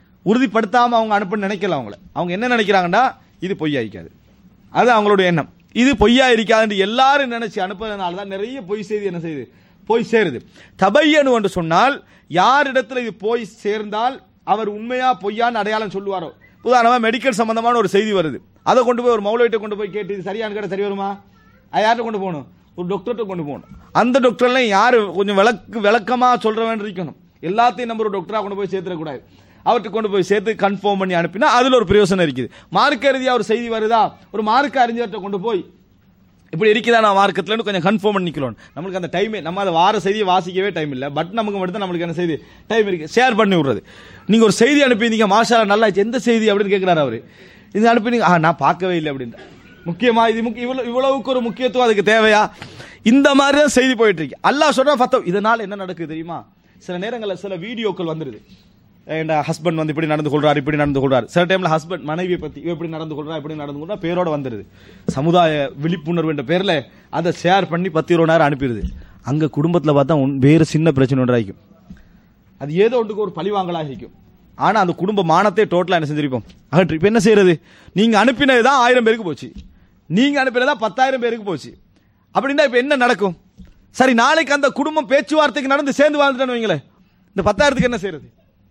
உறுதிப்படுத்தாம அவங்க அனுப்ப நினைக்கல அவங்கள அவங்க என்ன நினைக்கிறாங்கன்னா இது பொய் ஆயிக்காது அது அவங்களுடைய எண்ணம் இது பொய்யா இருக்காதுன்னு எல்லாரும் நினைச்சு அனுப்புறதுனால தான் நிறைய பொய் செய்தி என்ன செய்யுது போய் சேருது தபையனு என்று சொன்னால் யாரிடத்துல இது போய் சேர்ந்தால் அவர் உண்மையா பொய்யான்னு அடையாளம் சொல்லுவாரோ உதாரணமா மெடிக்கல் சம்பந்தமான ஒரு செய்தி வருது அதை கொண்டு போய் ஒரு மௌலவிட்ட கொண்டு போய் கேட்டு இது சரியான கேட்ட சரி வருமா அது யார்கிட்ட கொண்டு போகணும் ஒரு டாக்டர்கிட்ட கொண்டு போகணும் அந்த டாக்டர்லாம் யாரு கொஞ்சம் விளக்கு விளக்கமா சொல்றவன் இருக்கணும் எல்லாத்தையும் நம்ம ஒரு டாக்டரா கொண்டு போய் சேர்த்துடக்கூடாது அவர்கிட்ட கொண்டு போய் சேர்த்து கன்ஃபார்ம் பண்ணி அனுப்பினா அதுல ஒரு பிரயோசனம் இருக்குது மார்க்க ரீதியா ஒரு செய்தி வருதா ஒரு மார்க்க அறிஞர்கிட்ட கொண்டு போய் இப்படி இருக்குதா நான் மார்க்கத்துலன்னு கொஞ்சம் கன்ஃபார்ம் பண்ணிக்கலாம் நம்மளுக்கு அந்த டைமே நம்ம அதை வார செய்தியை வாசிக்கவே டைம் இல்லை பட் நமக்கு மட்டும் தான் நம்மளுக்கு என்ன செய்தி டைம் இருக்கு ஷேர் பண்ணி விடுறது நீங்க ஒரு செய்தி அனுப்பியிருந்தீங்க மாஷா நல்லா இருந்துச்சு. எந்த செய்தி அப்படின்னு கேட்கிறாரு அவரு இது அனுப்பினீங்க ஆ நான் பார்க்கவே இல்லை அப்படின்ற முக்கியமா இது முக்கிய இவ்வளவு இவ்வளவுக்கு ஒரு முக்கியத்துவம் அதுக்கு தேவையா இந்த மாதிரி தான் செய்தி போயிட்டு இருக்கு அல்லாஹ் சொல்றா ஃபத்தம் இதனால என்ன நடக்குது தெரியுமா சில நேரங்களில் சில வீடியோக்கள் வந்துருது என் ஹஸ்பண்ட் வந்து இப்படி நடந்து கொள்றாரு இப்படி நடந்து கொள்றாரு சில டைம்ல ஹஸ்பண்ட் மனைவியை பத்தி இவ இப்படி நடந்து கொள்றா இப்படி நடந்து கொள்றா பேரோட வந்துருது சமுதாய விழிப்புணர்வு என்ற பேர்ல அதை ஷேர் பண்ணி பத்து இருபது நேரம் அனுப்பிடுது அங்க குடும்பத்துல பார்த்தா உன் வேறு சின்ன பிரச்சனை ஒன்றாയിരിക്കും அது ஏதோ ஒன்றுக்கு ஒரு பழிவாங்கலாக இருக்கும் ஆனா அந்த குடும்ப மானத்தை டோட்டலா என்ன செஞ்சிருப்போம் அகற்றி இப்ப என்ன செய்யறது நீங்க அனுப்பினது தான் ஆயிரம் பேருக்கு போச்சு நீங்க அனுப்பினதா பத்தாயிரம் பேருக்கு போச்சு அப்படின்னா இப்ப என்ன நடக்கும் சரி நாளைக்கு அந்த குடும்பம் பேச்சுவார்த்தைக்கு நடந்து சேர்ந்து வாழ்ந்துட்டேன்னு வைங்களேன் இந்த பத்தாயிரத்துக்கு என்ன செய்யறது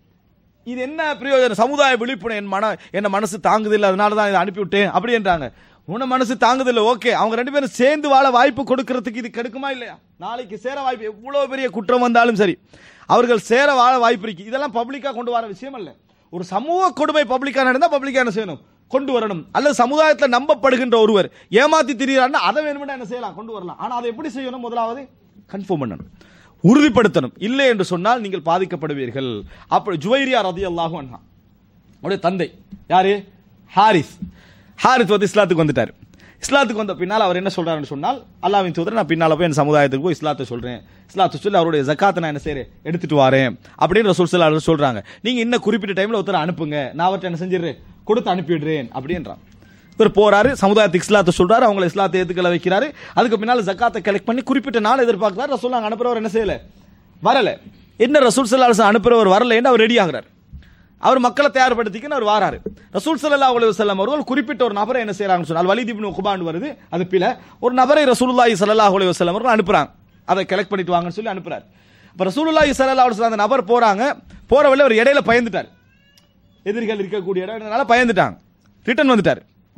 இது என்ன பிரயோஜனம் சமுதாய விழிப்புணர்வு என் மன என்ன மனசு தாங்குதில்லை அதனால தான் இதை அனுப்பிவிட்டேன் அப்படின்றாங்க உன மனசு தாங்குதில்லை ஓகே அவங்க ரெண்டு பேரும் சேர்ந்து வாழ வாய்ப்பு கொடுக்கறதுக்கு இது கெடுக்குமா இல்லையா நாளைக்கு சேர வாய்ப்பு எவ்வளவு பெரிய குற்றம் வந்தாலும் சரி அவர்கள் சேர வாழ வாய்ப்பு இருக்கு இதெல்லாம் பப்ளிக்கா கொண்டு வர விஷயம் அல்ல ஒரு சமூக கொடுமை பப்ளிக்கா நடந்தா பப்ளிக்கா என்ன செய்யணும் கொண்டு வரணும் அல்லது சமுதாயத்தில் நம்பப்படுகின்ற ஒருவர் ஏமாத்தி திரியிறாருன்னா அதை வேணும்னா என்ன செய்யலாம் கொண்டு வரலாம் ஆனா அதை எப்படி செய்யணும் முதலாவது கன்ஃபார்ம் பண்ணணும் உறுதிப்படுத்தணும் இல்லை என்று சொன்னால் நீங்கள் பாதிக்கப்படுவீர்கள் அப்படி ஜுவைரியா ரதி அல்லாஹு அண்ணா அவருடைய தந்தை யாரு ஹாரிஸ் ஹாரிஸ் வந்து இஸ்லாத்துக்கு வந்துட்டார் இஸ்லாத்துக்கு வந்த பின்னால் அவர் என்ன சொல்றாருன்னு சொன்னால் அல்லாவின் தூதர் நான் பின்னால போய் என் சமுதாயத்துக்கு போய் இஸ்லாத்தை சொல்றேன் இஸ்லாத்தை சொல்லி அவருடைய ஜக்காத்தை நான் என்ன செய்றேன் எடுத்துட்டு வரேன் அப்படின்னு ரசூல் ஸல்லல்லாஹு அலைஹி சொல்றாங்க நீங்க இன்னும் குறிப்பிட்ட டைம்ல ஒருத்தர் அனுப்புங்க நான் அவர்கிட்ட என்ன செஞ்சிடுறேன் கொடுத்து அனுப்பிடுறேன் அப்படின்றான் இவர் போறாரு சமுதாயத்துக்கு இஸ்லாத்தை சொல்றாரு அவங்களை இஸ்லாத்தை ஏத்துக்கல வைக்கிறாரு அதுக்கு பின்னால ஜக்காத்தை கலெக்ட் பண்ணி குறிப்பிட்ட நாள் எதிர்பார்க்கிறார் ரசூல் நாங்க அனுப்புறவர் என்ன செய்யல வரல என்ன ரசூல் ஸல்லல்லாஹு அலைஹி வஸல்லம் அனுப்புறவர் வரல அவர் ரெடி ஆகுறாரு அவர் மக்களை தயார்படுத்திக்கன்னு அவர் வாராரு ரசூல் ஸல்லல்லாஹு அலைஹி வஸல்லம் அவர்கள் குறிப்பிட்ட ஒரு நபரை என்ன செய்றாங்கன்னு சொன்னால் வலீத் இப்னு உக்பான் வருது அது பில ஒரு நபரை ரசூலுல்லாஹி ஸல்லல்லாஹு அலைஹி வஸல்லம் அவர்கள் அனுப்புறாங்க அதை கலெக்ட் பண்ணிட்டு வாங்கன்னு சொல்லி அனுப்புறாரு அப்ப ரசூலுல்லாஹி ஸல்லல்லாஹு அலைஹி வஸல்லம் அந்த நபர் போறாங்க போற வழியில அவர் இடையில பயந்துட்டார் எதிரிகள் இருக்கக்கூடிய இடம்னால பயந்துட்டாங்க ரிட்டர்ன் வந்துட்டார்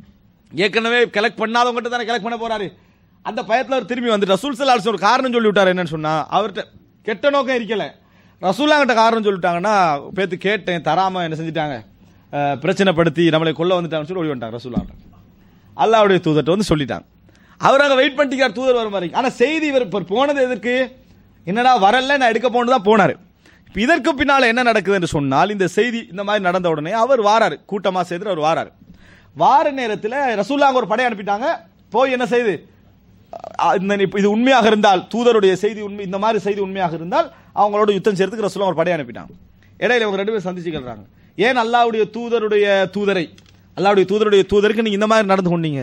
ஏற்கனவே கலெக்ட் பண்ணாதவங்ககிட்ட தானே கலெக்ட் பண்ண போறாரு அந்த பயத்துல அவர் திரும்பி வந்து ரசூல் ஸல்லல்லாஹு அலைஹி வஸல்லம் ஒரு காரணம் சொல்லி விட்டார் என்னன்னு சொன்னா அவர்கிட்ட கெட்ட நோக்கம் இருக்கல ரசூல்லாங்கிட்ட காரணம் சொல்லிட்டாங்கன்னா பேத்து கேட்டேன் தராம என்ன செஞ்சுட்டாங்க அஹ், பிரச்சனைப்படுத்தி நம்மளை கொல்ல வந்துட்டாங்கன்னு சொல்லி ஓடி வந்துட்டாங்க ரசூல்லாங்கிட்ட அல்லாவுடைய தூதர்கிட்ட வந்து சொல்லிட்டாங்க அவர் அங்க வெயிட் பண்ணிட்டார் தூதர் வர மாதிரி ஆனா செய்தி இவர் இப்ப போனது எதற்கு என்னடா வரல நான் எடுக்க போனது தான் போனாரு இப்ப இதற்கு பின்னால என்ன நடக்குது என்று சொன்னால் இந்த செய்தி இந்த மாதிரி நடந்த உடனே அவர் வாராரு கூட்டமா சேர்ந்து அவர் வாராரு வார நேரத்தில் ரசூல்லாங்க ஒரு படை அனுப்பிட்டாங்க போய் என்ன செய்து அஹ் இந்த இப்ப இது உண்மையாக இருந்தால் தூதருடைய செய்தி உண்மை இந்த மாதிரி செய்தி உண்மையாக இருந்தால் அவங்களோட யுத்தம் செய்யறதுக்கு ரசூலா ஒரு படை அனுப்பிட்டாங்க இடையில இவங்க ரெண்டு பேரும் சந்திச்சுக்கிறாங்க ஏன் அல்லாவுடைய தூதருடைய தூதரை அல்லாவுடைய தூதருடைய தூதருக்கு நீங்க இந்த மாதிரி நடந்து கொண்டீங்க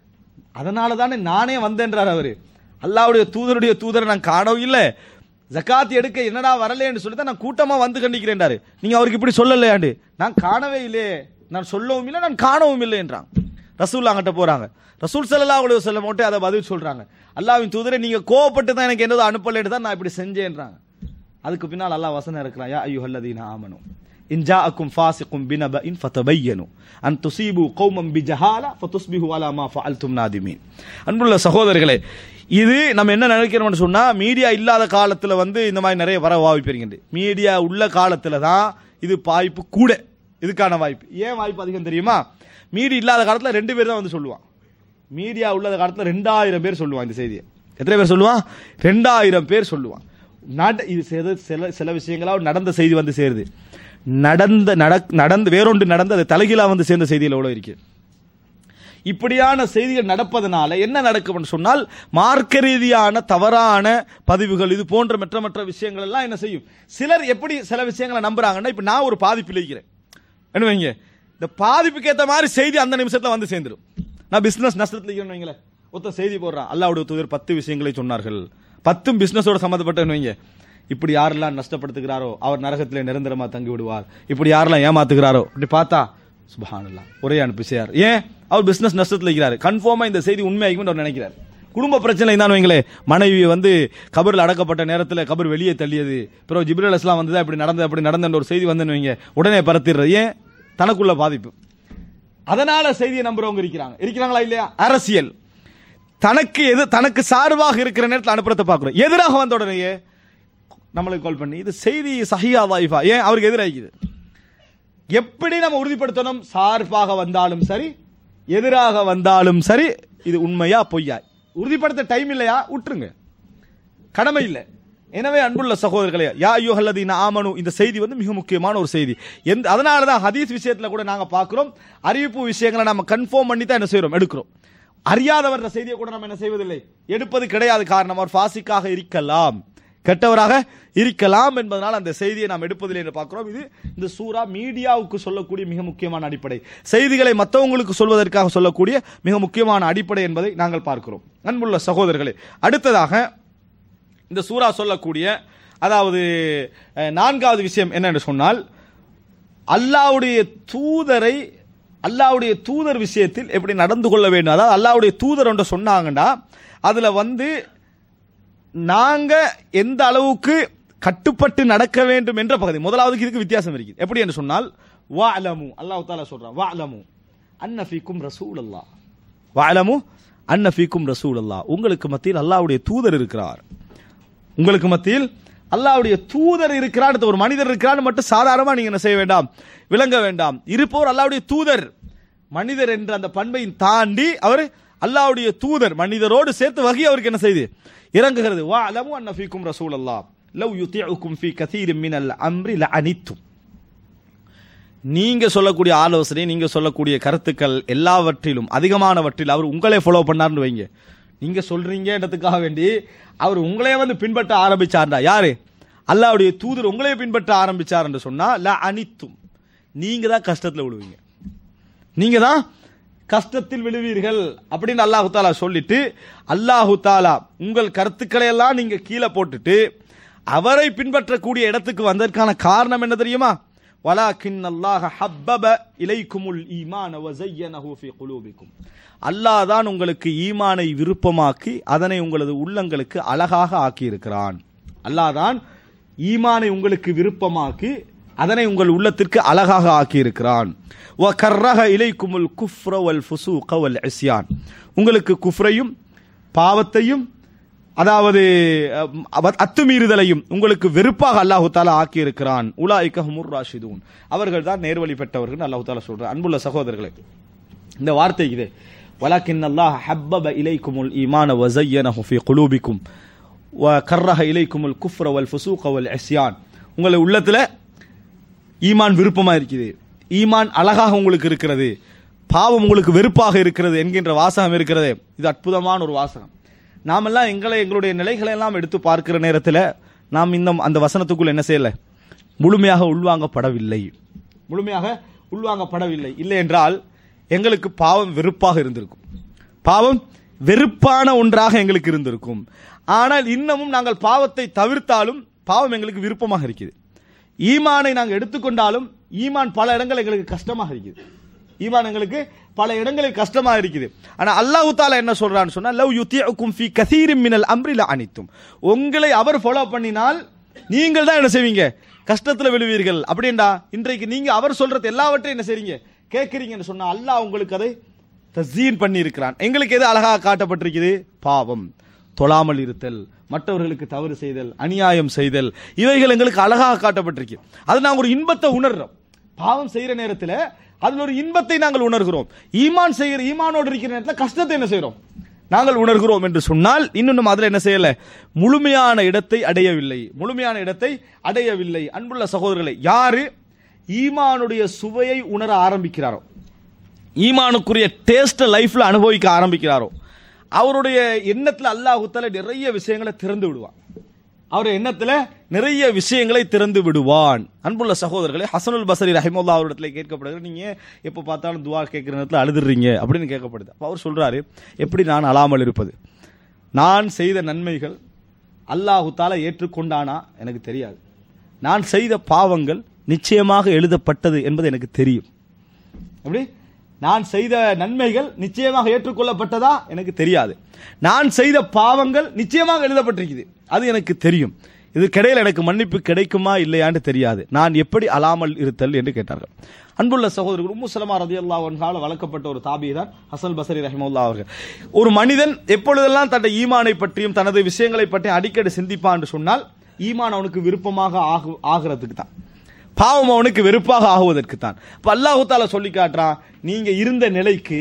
அதனால தானே நானே வந்தேன்றார் அவரு அல்லாவுடைய தூதருடைய தூதரை நான் காணவும் இல்லை ஜக்காத் எடுக்க என்னடா வரலேன்னு சொல்லி தான் நான் கூட்டமா வந்து கண்டிக்கிறேன்டாரு நீங்க அவருக்கு இப்படி சொல்லலையாண்டு நான் காணவே இல்லையே நான் சொல்லவும் இல்லை நான் காணவும் இல்லை என்றான் ரசூல் அங்கிட்ட போறாங்க ரசூல் ஸல்லல்லாஹு அலைஹி வஸல்லம் மட்டும் அதை பதில் சொல்றாங்க அல்லாஹ்வின் தூதரை நீங்க கோவப்பட்டு தான் எனக்கு என்னதோ அனுப்பலைன்னு தான் நான் இப்படி செஞ்சேன்றாங்க அதுக்கு பின்னால் அல்லாஹ் வசனம் இருக்கிறான் யா ஐயுஹல்லதீன ஆமனு இன் ஜாஅக்கும் ஃபாசிகும் பினபஇன் ஃபதபையனு அன் துஸீபு கௌமம் பிஜஹாலா ஃபதுஸ்பிஹு அலா மா ஃபஅல்தும் நாதிமீன் அன்புள்ள சகோதரர்களே இது நம்ம என்ன நினைக்கிறோம்னு சொன்னா மீடியா இல்லாத காலத்துல வந்து இந்த மாதிரி நிறைய வர வாய்ப்பு இருக்கின்றது மீடியா உள்ள காலத்துல தான் இது வாய்ப்பு கூட இதுக்கான வாய்ப்பு ஏன் வாய்ப்பு அதிகம் தெரியுமா மீடியா இல்லாத காலத்துல ரெண்டு பேர் தான் வந்து சொல்லுவான் மீடியா உள்ளத காலத்துல ரெண்டாயிரம் பேர் சொல்லுவான் இந்த செய்தியை எத்தனை பேர் சொல்லுவான் ரெண்டாயிரம் பேர் சொல்லுவான் நட இது சில சில சில விஷயங்களா நடந்த செய்தி வந்து சேருது நடந்த நடக் நடந்து வேறொன்று நடந்து அது தலைகீழா வந்து சேர்ந்த செய்தியில் எவ்வளவு இருக்கு இப்படியான செய்திகள் நடப்பதனால என்ன நடக்கும்னு சொன்னால் மார்க்க ரீதியான தவறான பதிவுகள் இது போன்ற மற்ற மற்ற விஷயங்கள் எல்லாம் என்ன செய்யும் சிலர் எப்படி சில விஷயங்களை நம்புறாங்கன்னா இப்ப நான் ஒரு பாதிப்பில் இருக்கிறேன் என்ன வைங்க இந்த பாதிப்புக்கு ஏத்த மாதிரி செய்தி அந்த நிமிஷத்துல வந்து சேர்ந்துடும் நான் பிசினஸ் நஷ்டத்துல இருக்கிறேன்னு வைங்களேன் ஒருத்தன் செய்தி போடுறான் அல்லாவுடைய தூதர் பத்து விஷயங்களை சொன்னார்கள் பத்தும் பிசினஸோட சம்மந்தப்பட்டன்னு வைங்க இப்படி யாரெல்லாம் நஷ்டப்படுத்துகிறாரோ அவர் நரகத்திலே நிரந்தரமா தங்கி விடுவார் இப்படி யாரெல்லாம் ஏமாத்துகிறாரோ இப்படி பார்த்தா சுபஹானல்லா ஒரே அனுப்பி செய்யார் ஏன் அவர் பிசினஸ் நஷ்டத்தில் இருக்கிறாரு கன்ஃபார்மா இந்த செய்தி உண்மையாகும் அவர் நினைக்கிறார் குடும்ப பிரச்சனை தான் வைங்களே மனைவி வந்து கபரில் அடக்கப்பட்ட நேரத்தில் கபர் வெளியே தள்ளியது பிறகு ஜிப்ரல் இஸ்லாம் வந்ததா இப்படி நடந்தது அப்படி நடந்த ஒரு செய்தி வந்துன்னு வைங்க உடனே பரத்திடுறது ஏன் தனக்குள்ள பாதிப்பு அதனால செய்தியை நம்புறவங்க இருக்கிறாங்க இருக்கிறாங்களா இல்லையா அரசியல் தனக்கு எது தனக்கு சார்பாக இருக்கிற நேரத்தில் அனுப்புறத பார்க்கிறோம் எதிராக வந்த உடனேயே நம்மளுக்கு கால் பண்ணி இது செய்தி சஹியா வாய்ஃபா ஏன் அவருக்கு எதிராகிக்குது எப்படி நம்ம உறுதிப்படுத்தணும் சார்பாக வந்தாலும் சரி எதிராக வந்தாலும் சரி இது உண்மையா பொய்யா உறுதிப்படுத்த டைம் இல்லையா விட்டுருங்க கடமை இல்லை எனவே அன்புள்ள சகோதரர்களே யா யுஹல்லதீன ஆமனு இந்த செய்தி வந்து மிக முக்கியமான ஒரு செய்தி எந்த அதனால தான் ஹதீஸ் விஷயத்துல கூட நாங்க பார்க்கிறோம் அறிவிப்பு விஷயங்களை நம்ம கன்ஃபார்ம் பண்ணி தான் என்ன செய்றோம் எடுக்கிறோம் அறியாதவர் இந்த செய்தியை கூட நம்ம என்ன செய்வதில்லை எடுப்பது கிடையாது காரணம் அவர் ஃபாசிக்காக இருக்கலாம் கெட்டவராக இருக்கலாம் என்பதனால் அந்த செய்தியை நாம் எடுப்பதில்லை என்று பார்க்கிறோம் இது இந்த சூரா மீடியாவுக்கு சொல்லக்கூடிய மிக முக்கியமான அடிப்படை செய்திகளை மற்றவங்களுக்கு சொல்வதற்காக சொல்லக்கூடிய மிக முக்கியமான அடிப்படை என்பதை நாங்கள் பார்க்கிறோம் அன்புள்ள சகோதரர்களே அடுத்ததாக இந்த சூரா சொல்லக்கூடிய அதாவது அஹ், நான்காவது விஷயம் என்னன்னு சொன்னால் அல்லாவுடைய தூதரை அல்லாவுடைய தூதர் விஷயத்தில் எப்படி நடந்து கொள்ள வேண்டும் அதாவது அல்லாவுடைய தூதர் ஒன்று சொன்னாங்கன்னா அதுல வந்து நாங்க எந்த அளவுக்கு கட்டுப்பட்டு நடக்க வேண்டும் என்ற பகுதி முதலாவதுக்கு இதுக்கு வித்தியாசம் இருக்குது எப்படி என்று சொன்னால் வா அலமு அல்லாஹ் தாலா சொல்றான் வா அலமு அன்னஃபீக்கும் ரசூல் அல்லா வா அலமு அன்னஃபீக்கும் ரசூல் அல்லா உங்களுக்கு மத்தியில் அல்லாவுடைய தூதர் இருக்கிறார் உங்களுக்கு மத்தியில் அல்லாஹ்வுடைய தூதர் இருக்கிறார் ஒரு மனிதர் இருக்கிறார் மட்டும் சாதாரணமா நீங்க என்ன செய்ய வேண்டாம் விளங்க வேண்டாம் இருப்பவர் அல்லாஹ்வுடைய தூதர் மனிதர் என்ற அந்த பண்பை தாண்டி அவர் அல்லாஹ்வுடைய தூதர் மனிதரோடு சேர்த்து வகை அவருக்கு என்ன செய்து இறங்குகிறது வா அலமு அன்ன ஃபீக்கும் ரசூல் அல்லாஹ் லவ் யுத்திஉக்கும் ஃபீ கதீரின் மினல் அம்ரி லஅனித்தும் நீங்க சொல்லக்கூடிய ஆலோசனை நீங்க சொல்லக்கூடிய கருத்துக்கள் எல்லாவற்றிலும் அதிகமானவற்றில் அவர் உங்களே ஃபாலோ பண்ணார்னு வைங்க நீங்க சொல்றீங்கன்றதுக்காக வேண்டி அவர் உங்களே வந்து பின்பற்ற ஆரம்பிச்சார்டா யாரு அல்லாவுடைய தூதர் உங்களே பின்பற்ற ஆரம்பிச்சார் என்று சொன்னா ல அனித்தும் நீங்க தான் கஷ்டத்துல விழுவீங்க நீங்க தான் கஷ்டத்தில் விழுவீர்கள் அப்படின்னு அல்லாஹு தாலா சொல்லிட்டு அல்லாஹு தாலா உங்கள் கருத்துக்களை எல்லாம் நீங்க கீழே போட்டுட்டு அவரை பின்பற்றக்கூடிய இடத்துக்கு வந்ததற்கான காரணம் என்ன தெரியுமா வலாக்கின் அல்லாஹ் ஹப்பப இலைக்குமுல் ஈமான வஸய்யனஹு ஃபீ குலூபிக்கும் அல்லாஹ் தான் உங்களுக்கு ஈமானை விருப்பமாக்கி அதனை உங்களது உள்ளங்களுக்கு அழகாக ஆக்கியிருக்கிறான் அல்லாஹ் தான் ஈமானை உங்களுக்கு விருப்பமாக்கி அதனை உங்கள் உள்ளத்திற்கு அழகாக ஆக்கியிருக்கிறான் வ கர்ரஹ இலைக்குமுல் குஃப்ர வல் ஃபுசூக வல் இஸ்யான் உங்களுக்கு குஃப்ரையும் பாவத்தையும் அதாவது அஹ், அவ- அத்துமீறுதலையும் உங்களுக்கு வெறுப்பாக அல்லாஹு தாலா ஆக்கி இருக்கிறான் உலாய்க ஹுமுர் ராஷிதூன் அவர்கள் தான் நேர்வழி பெற்றவர்கள் அல்லாஹு தாலா சொல்றான் அன்புள்ள சகோதரர்களே இந்த வார்த்தை இது வலக்கின் அல்லாஹ் ஹப்பப இலைக்குமுல் ஈமான வஸய்யனஹு ஃபீ குலூபிக்கும் வ கர்ரஹ இலைக்குமுல் குஃப்ர வல் ஃபுசூக வல் இஸ்யான் உங்களை உள்ளத்துல ஈமான் விருப்பமா இருக்குது ஈமான் அழகாக உங்களுக்கு இருக்கிறது பாவம் உங்களுக்கு வெறுப்பாக இருக்கிறது என்கின்ற வாசகம் இருக்கிறது இது அற்புதமான ஒரு வாசகம் நாமெல்லாம் எங்களை எங்களுடைய நிலைகளை எல்லாம் எடுத்து பார்க்கிற நேரத்தில் நாம் இன்னும் அந்த வசனத்துக்குள் என்ன செய்யல முழுமையாக உள்வாங்கப்படவில்லை முழுமையாக உள்வாங்கப்படவில்லை இல்லை என்றால் எங்களுக்கு பாவம் வெறுப்பாக இருந்திருக்கும் பாவம் வெறுப்பான ஒன்றாக எங்களுக்கு இருந்திருக்கும் ஆனால் இன்னமும் நாங்கள் பாவத்தை தவிர்த்தாலும் பாவம் எங்களுக்கு விருப்பமாக இருக்குது ஈமானை நாங்கள் எடுத்துக்கொண்டாலும் ஈமான் பல இடங்கள் எங்களுக்கு கஷ்டமாக இருக்குது ஈமான் எங்களுக்கு பல இடங்களில் கஷ்டமாக இருக்குது ஆனா அல்லாஹ் தாலா என்ன சொல்றான்னு சொன்னா லவ் யுத்தியக்கும் ஃபீ கசீரின் மினல் அம்ரில அனித்தும் உங்களை அவர் ஃபாலோ பண்ணினால் நீங்கள் தான் என்ன செய்வீங்க கஷ்டத்துல விழுவீர்கள் அப்படின்டா இன்றைக்கு நீங்க அவர் சொல்றது எல்லாவற்றையும் என்ன செய்றீங்க கேட்கறீங்கன்னு சொன்னா அல்லாஹ் உங்களுக்கு அதை தஸ்தீன் பண்ணி இருக்கிறான் எங்களுக்கு எது அழகாக காட்டப்பட்டிருக்குது பாவம் தொழாமல் இருத்தல் மற்றவர்களுக்கு தவறு செய்தல் அநியாயம் செய்தல் இவைகள் எங்களுக்கு அழகாக காட்டப்பட்டிருக்கு அது நாங்கள் ஒரு இன்பத்தை உணர்றோம் பாவம் செய்யற நேரத்தில் அதுல ஒரு இன்பத்தை நாங்கள் உணர்கிறோம் ஈமான் செய்கிற ஈமானோடு இருக்கிற நேரத்தில் கஷ்டத்தை என்ன செய்றோம் நாங்கள் உணர்கிறோம் என்று சொன்னால் இன்னும் நம்ம அதுல என்ன செய்யல முழுமையான இடத்தை அடையவில்லை முழுமையான இடத்தை அடையவில்லை அன்புள்ள சகோதரர்களை யாரு ஈமானுடைய சுவையை உணர ஆரம்பிக்கிறாரோ ஈமானுக்குரிய டேஸ்ட் லைஃப்ல அனுபவிக்க ஆரம்பிக்கிறாரோ அவருடைய எண்ணத்துல அல்லாஹுத்தால நிறைய விஷயங்களை திறந்து விடுவான் அவர் எண்ணத்துல நிறைய விஷயங்களை திறந்து விடுவான் அன்புள்ள சகோதரர்களே ஹசனுல் பசரி ரஹிமுல்லா அவரிடத்துல கேட்கப்படுகிறது நீங்க எப்ப பார்த்தாலும் துவா கேட்கிற நேரத்தில் அழுதுறீங்க அப்படின்னு கேட்கப்படுது அப்ப அவர் சொல்றாரு எப்படி நான் அழாமல் இருப்பது நான் செய்த நன்மைகள் அல்லாஹு தாலா ஏற்றுக்கொண்டானா எனக்கு தெரியாது நான் செய்த பாவங்கள் நிச்சயமாக எழுதப்பட்டது என்பது எனக்கு தெரியும் எப்படி நான் செய்த நன்மைகள் நிச்சயமாக ஏற்றுக்கொள்ளப்பட்டதா எனக்கு தெரியாது நான் செய்த பாவங்கள் நிச்சயமாக எழுதப்பட்டிருக்குது அது எனக்கு தெரியும் இதுக்கிடையில் எனக்கு மன்னிப்பு கிடைக்குமா இல்லையான்னு தெரியாது நான் எப்படி அலாமல் இருத்தல் என்று கேட்டார்கள் அன்புள்ள சகோதரர்கள் உம்மு சலமா ரதி கால வளர்க்கப்பட்ட ஒரு தாபி தான் ஹசன் பசரி ரஹிமுல்லா அவர்கள் ஒரு மனிதன் எப்பொழுதெல்லாம் தன்னுடைய ஈமானை பற்றியும் தனது விஷயங்களை பற்றியும் அடிக்கடி சிந்திப்பான் என்று சொன்னால் ஈமான் அவனுக்கு விருப்பமாக ஆகு ஆகிறதுக்கு தான் பாவம் அவனுக்கு வெறுப்பாக ஆகுவதற்கு தான் இப்ப அல்லாஹு தாலா சொல்லி காட்டுறான் நீங்க இருந்த நிலைக்கு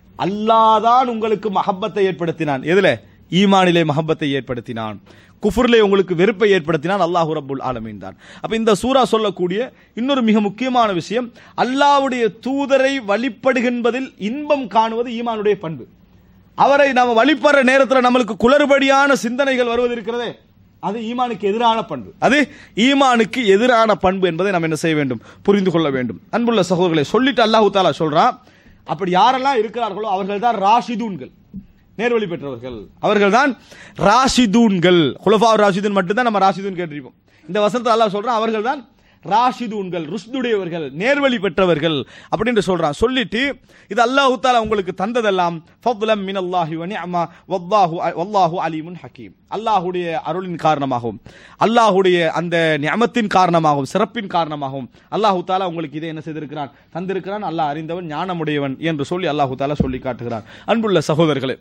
அல்லாதான் உங்களுக்கு மஹப்பத்தை ஏற்படுத்தினான் எதுல ஈமானிலே மஹப்பத்தை ஏற்படுத்தினான் குஃபுர்லே உங்களுக்கு வெறுப்பை ஏற்படுத்தினான் அல்லாஹு ரப்புல் ஆலமீன் தான் அப்ப இந்த சூரா சொல்லக்கூடிய இன்னொரு மிக முக்கியமான விஷயம் அல்லாஹ்வுடைய தூதரை வழிபடுகின்றதில் இன்பம் காணுவது ஈமானுடைய பண்பு அவரை நாம வழிபடுற நேரத்தில் நம்மளுக்கு குளறுபடியான சிந்தனைகள் வருவது இருக்கிறதே அது ஈமானுக்கு எதிரான பண்பு அது ஈமானுக்கு எதிரான பண்பு என்பதை நாம் என்ன செய்ய வேண்டும் புரிந்து கொள்ள வேண்டும் அன்புள்ள சகோதரர்களை சொல்லிட்டு அல்லாஹு தாலா சொல்றான் அப்படி யாரெல்லாம் இருக்கிறார்களோ அவர்கள் தான் ராஷிதூன்கள் நேர்வழி பெற்றவர்கள் அவர்கள் தான் ராஷிதூன்கள் குலஃபா ராஷிதூன் மட்டும்தான் நம்ம ராஷிதூன் கேட்டிருப்போம் இந்த வசனத்தை அல்லாஹ் சொல்றான் அவர்கள் தான் ராஷிதூன்கள் ருஷ்துடையவர்கள் நேர்வழி பெற்றவர்கள் அப்படின்னு சொல்றான் சொல்லிட்டு இது அல்லாஹு தாலா உங்களுக்கு தந்ததெல்லாம் ஃபضலம் மின் அல்லாஹி வ நிஅமா வல்லாஹு வல்லாஹு அலீமுன் ஹக்கீம் அல்லாஹ்வுடைய அருளின் காரணமாகவும் அல்லாஹ்வுடைய அந்த நியமத்தின் காரணமாகவும் சிறப்பின் காரணமாகவும் அல்லாஹு தாலா உங்களுக்கு இதை என்ன செய்திருக்கிறான் தந்திருக்கிறான் அல்லாஹ் அறிந்தவன் ஞானமுடையவன் என்று சொல்லி அல்லாஹு தாலா சொல்லி காட்டுகிறான் அன்புள்ள சகோதரர்களே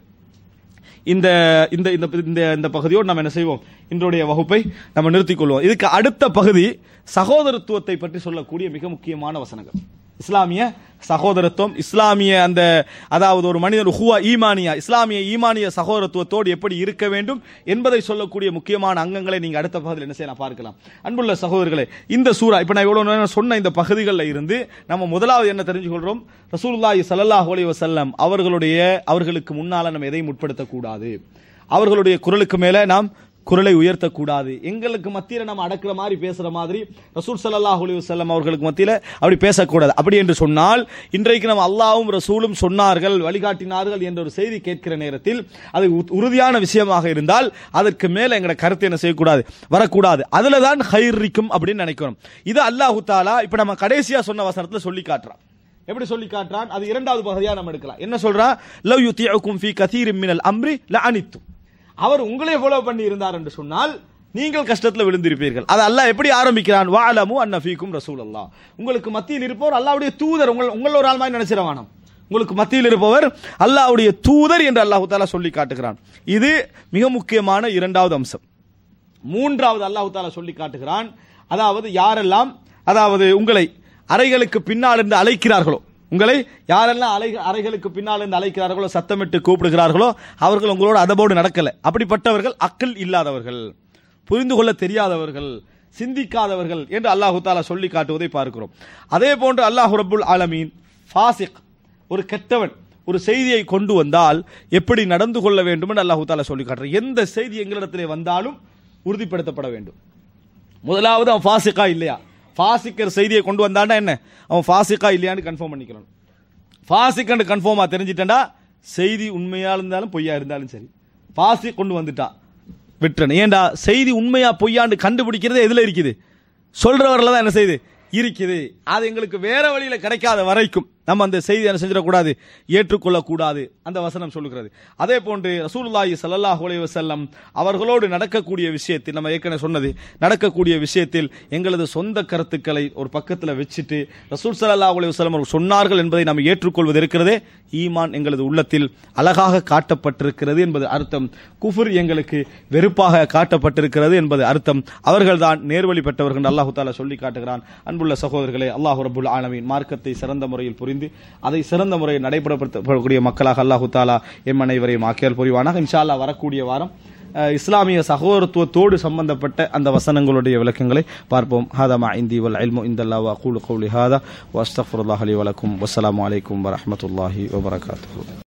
இந்த இந்த இந்த இந்த இந்த பகுதியோடு நம்ம என்ன செய்வோம் இன்றைய வகுப்பை நம்ம நிறுத்திக் கொள்வோம் இதுக்கு அடுத்த பகுதி சகோதரத்துவத்தை பற்றி சொல்லக்கூடிய மிக முக்கியமான வசனங்கள் இஸ்லாமிய சகோதரத்துவம் இஸ்லாமிய அந்த அதாவது ஒரு மனிதன் ஹுவா ஈமானியா இஸ்லாமிய ஈமானிய சகோதரத்துவத்தோடு எப்படி இருக்க வேண்டும் என்பதை சொல்லக்கூடிய முக்கியமான அங்கங்களை நீங்க அடுத்த பகுதியில் என்ன செய்யலாம் பார்க்கலாம் அன்புள்ள சகோதரர்களே இந்த சூறா இப்ப நான் இவ்வளவு நேரம் சொன்ன இந்த பகுதிகளில் இருந்து நம்ம முதலாவது என்ன தெரிஞ்சுக்கொள்றோம் ரசூலுல்லாஹி ஸல்லல்லாஹு அலைஹி வஸல்லம் அவர்களுடைய அவர்களுக்கு முன்னால நம்ம எதையும் உட்படுத்தக்கூடாது அவர்களுடைய குரலுக்கு மேல நாம் குரலை உயர்த்தக்கூடாது எங்களுக்கு மத்தியில நம்ம அடக்குற மாதிரி பேசுற மாதிரி ரசூல் ஸல்லல்லாஹு அலைஹி வஸல்லம் அவர்களுக்கு மத்தியில அப்படி பேசக்கூடாது அப்படி என்று சொன்னால் இன்றைக்கு நம்ம அல்லாஹ்வும் ரசூலும் சொன்னார்கள் வழிகாட்டினார்கள் என்ற ஒரு செய்தி கேட்கிற நேரத்தில் அது உ- உறுதியான விஷயமாக இருந்தால் அதற்கு மேல எங்கட கருத்து என்ன செய்யக்கூடாது வரக்கூடாது அதுல தான் ஹைரிக்கும் அப்படின்னு நினைக்கிறோம் இது அல்லாஹு தாலா இப்ப நம்ம கடைசியா சொன்ன வசனத்துல சொல்லி காட்டுறான் எப்படி சொல்லி காட்டுறான் அது இரண்டாவது பகுதியா நம்ம எடுக்கலாம் என்ன சொல்றான் லவ் யுத்தியக்கும் ஃபீ கதீரின் மினல் அம்ரி லஅனித்தும் அவர் உங்களை ஃபாலோ பண்ணி இருந்தார் என்று சொன்னால் நீங்கள் கஷ்டத்தில் விழுந்திருப்பீர்கள் அது அல்லாஹ் எப்படி ஆரம்பிக்கிறான் வாலமு அன்னஃபீக்கும் ரசூல் அல்லாஹ் உங்களுக்கு மத்தியில் இருப்பவர் அல்லாஹ்வுடைய தூதர் உங்கள் உங்கள் ஒரு ஆள் மாதிரி நினைச்சிடவானம் உங்களுக்கு மத்தியில் இருப்பவர் அல்லாஹ்வுடைய தூதர் என்று அல்லாஹு தாலா சொல்லி காட்டுகிறான் இது மிக முக்கியமான இரண்டாவது அம்சம் மூன்றாவது அல்லாஹு தாலா சொல்லி காட்டுகிறான் அதாவது யாரெல்லாம் அதாவது உங்களை அறைகளுக்கு பின்னால் இருந்து அழைக்கிறார்களோ உங்களை யாரெல்லாம் அலை அறைகளுக்கு பின்னால் இருந்து அழைக்கிறார்களோ சத்தமிட்டு கூப்பிடுகிறார்களோ அவர்கள் உங்களோட அதபோடு நடக்கல அப்படிப்பட்டவர்கள் அக்கல் இல்லாதவர்கள் புரிந்து கொள்ள தெரியாதவர்கள் சிந்திக்காதவர்கள் என்று அல்லாஹு தாலா சொல்லி காட்டுவதை பார்க்கிறோம் அதே போன்று அல்லாஹ் ரப்புல் ஆலமீன் ஃபாசிக் ஒரு கெட்டவன் ஒரு செய்தியை கொண்டு வந்தால் எப்படி நடந்து கொள்ள வேண்டும் என்று அல்லாஹு தாலா சொல்லி காட்டுறான் எந்த செய்தி எங்களிடத்திலே வந்தாலும் உறுதிப்படுத்தப்பட வேண்டும் முதலாவது அவன் ஃபாசிக்கா இல்லையா ஃபாசிக்கர் செய்தியை கொண்டு வந்தான்னா என்ன அவன் ஃபாசிக்கா இல்லையான்னு கன்ஃபார்ம் பண்ணிக்கணும் ஃபாசிக்கன்னு கன்ஃபார்மா தெரிஞ்சிட்டேன்டா செய்தி உண்மையா இருந்தாலும் பொய்யா இருந்தாலும் சரி ஃபாசி கொண்டு வந்துட்டான் விட்டுறணும் ஏன்டா செய்தி உண்மையா பொய்யான்னு கண்டுபிடிக்கிறது எதுல இருக்குது சொல்றவர்ல தான் என்ன செய்யுது இருக்குது அது எங்களுக்கு வேற வழியில கிடைக்காத வரைக்கும் நம்ம அந்த செய்தி என்ன செஞ்சிடக்கூடாது ஏற்றுக்கொள்ளக்கூடாது அந்த வசனம் சொல்லுகிறது அதே போன்று ரசூலுல்லாஹி ஸல்லல்லாஹு அலைஹி வஸல்லம் அவர்களோடு நடக்கக்கூடிய விஷயத்தில் நம்ம ஏற்கனவே சொன்னது நடக்கக்கூடிய விஷயத்தில் எங்களது சொந்த கருத்துக்களை ஒரு பக்கத்தில் வச்சுட்டு ரசூல் ஸல்லல்லாஹு அலைஹி வஸல்லம் அவர்கள் சொன்னார்கள் என்பதை நாம் ஏற்றுக்கொள்வது இருக்கிறதே ஈமான் எங்களது உள்ளத்தில் அழகாக காட்டப்பட்டிருக்கிறது என்பது அர்த்தம் குஃபுர் எங்களுக்கு வெறுப்பாக காட்டப்பட்டிருக்கிறது என்பது அர்த்தம் அவர்கள்தான் நேர்வழி பெற்றவர்கள் அல்லாஹு தாலா சொல்லி காட்டுகிறான் அன்புள்ள சகோதரர்களே அல்லாஹு ரபுல் ஆலமீன் மார்க்கத்தை சிறந்த முறையில் புரிந்து அதை சிறந்த முறையில் நடைபெறப்படக்கூடிய மக்களாக அல்லாஹு தாலா எம் அனைவரையும் ஆக்கியால் புரிவானாக இன்ஷா அல்லாஹ் வரக்கூடிய வாரம் அஹ், இஸ்லாமிய சகோதரத்துவத்தோடு சம்பந்தப்பட்ட அந்த வசனங்களுடைய விளக்கங்களை பார்ப்போம் ஹாதமா இந்தி வல் இல்மு இந்தல்லா வ கூலு கௌலி ஹாதா வஸ்தஃபுல்லாஹ் அலி வலக்கும் வஸ்ஸலாமு அலைக்கும் வரஹ்மத்துல்லாஹி வபரகாத்துஹு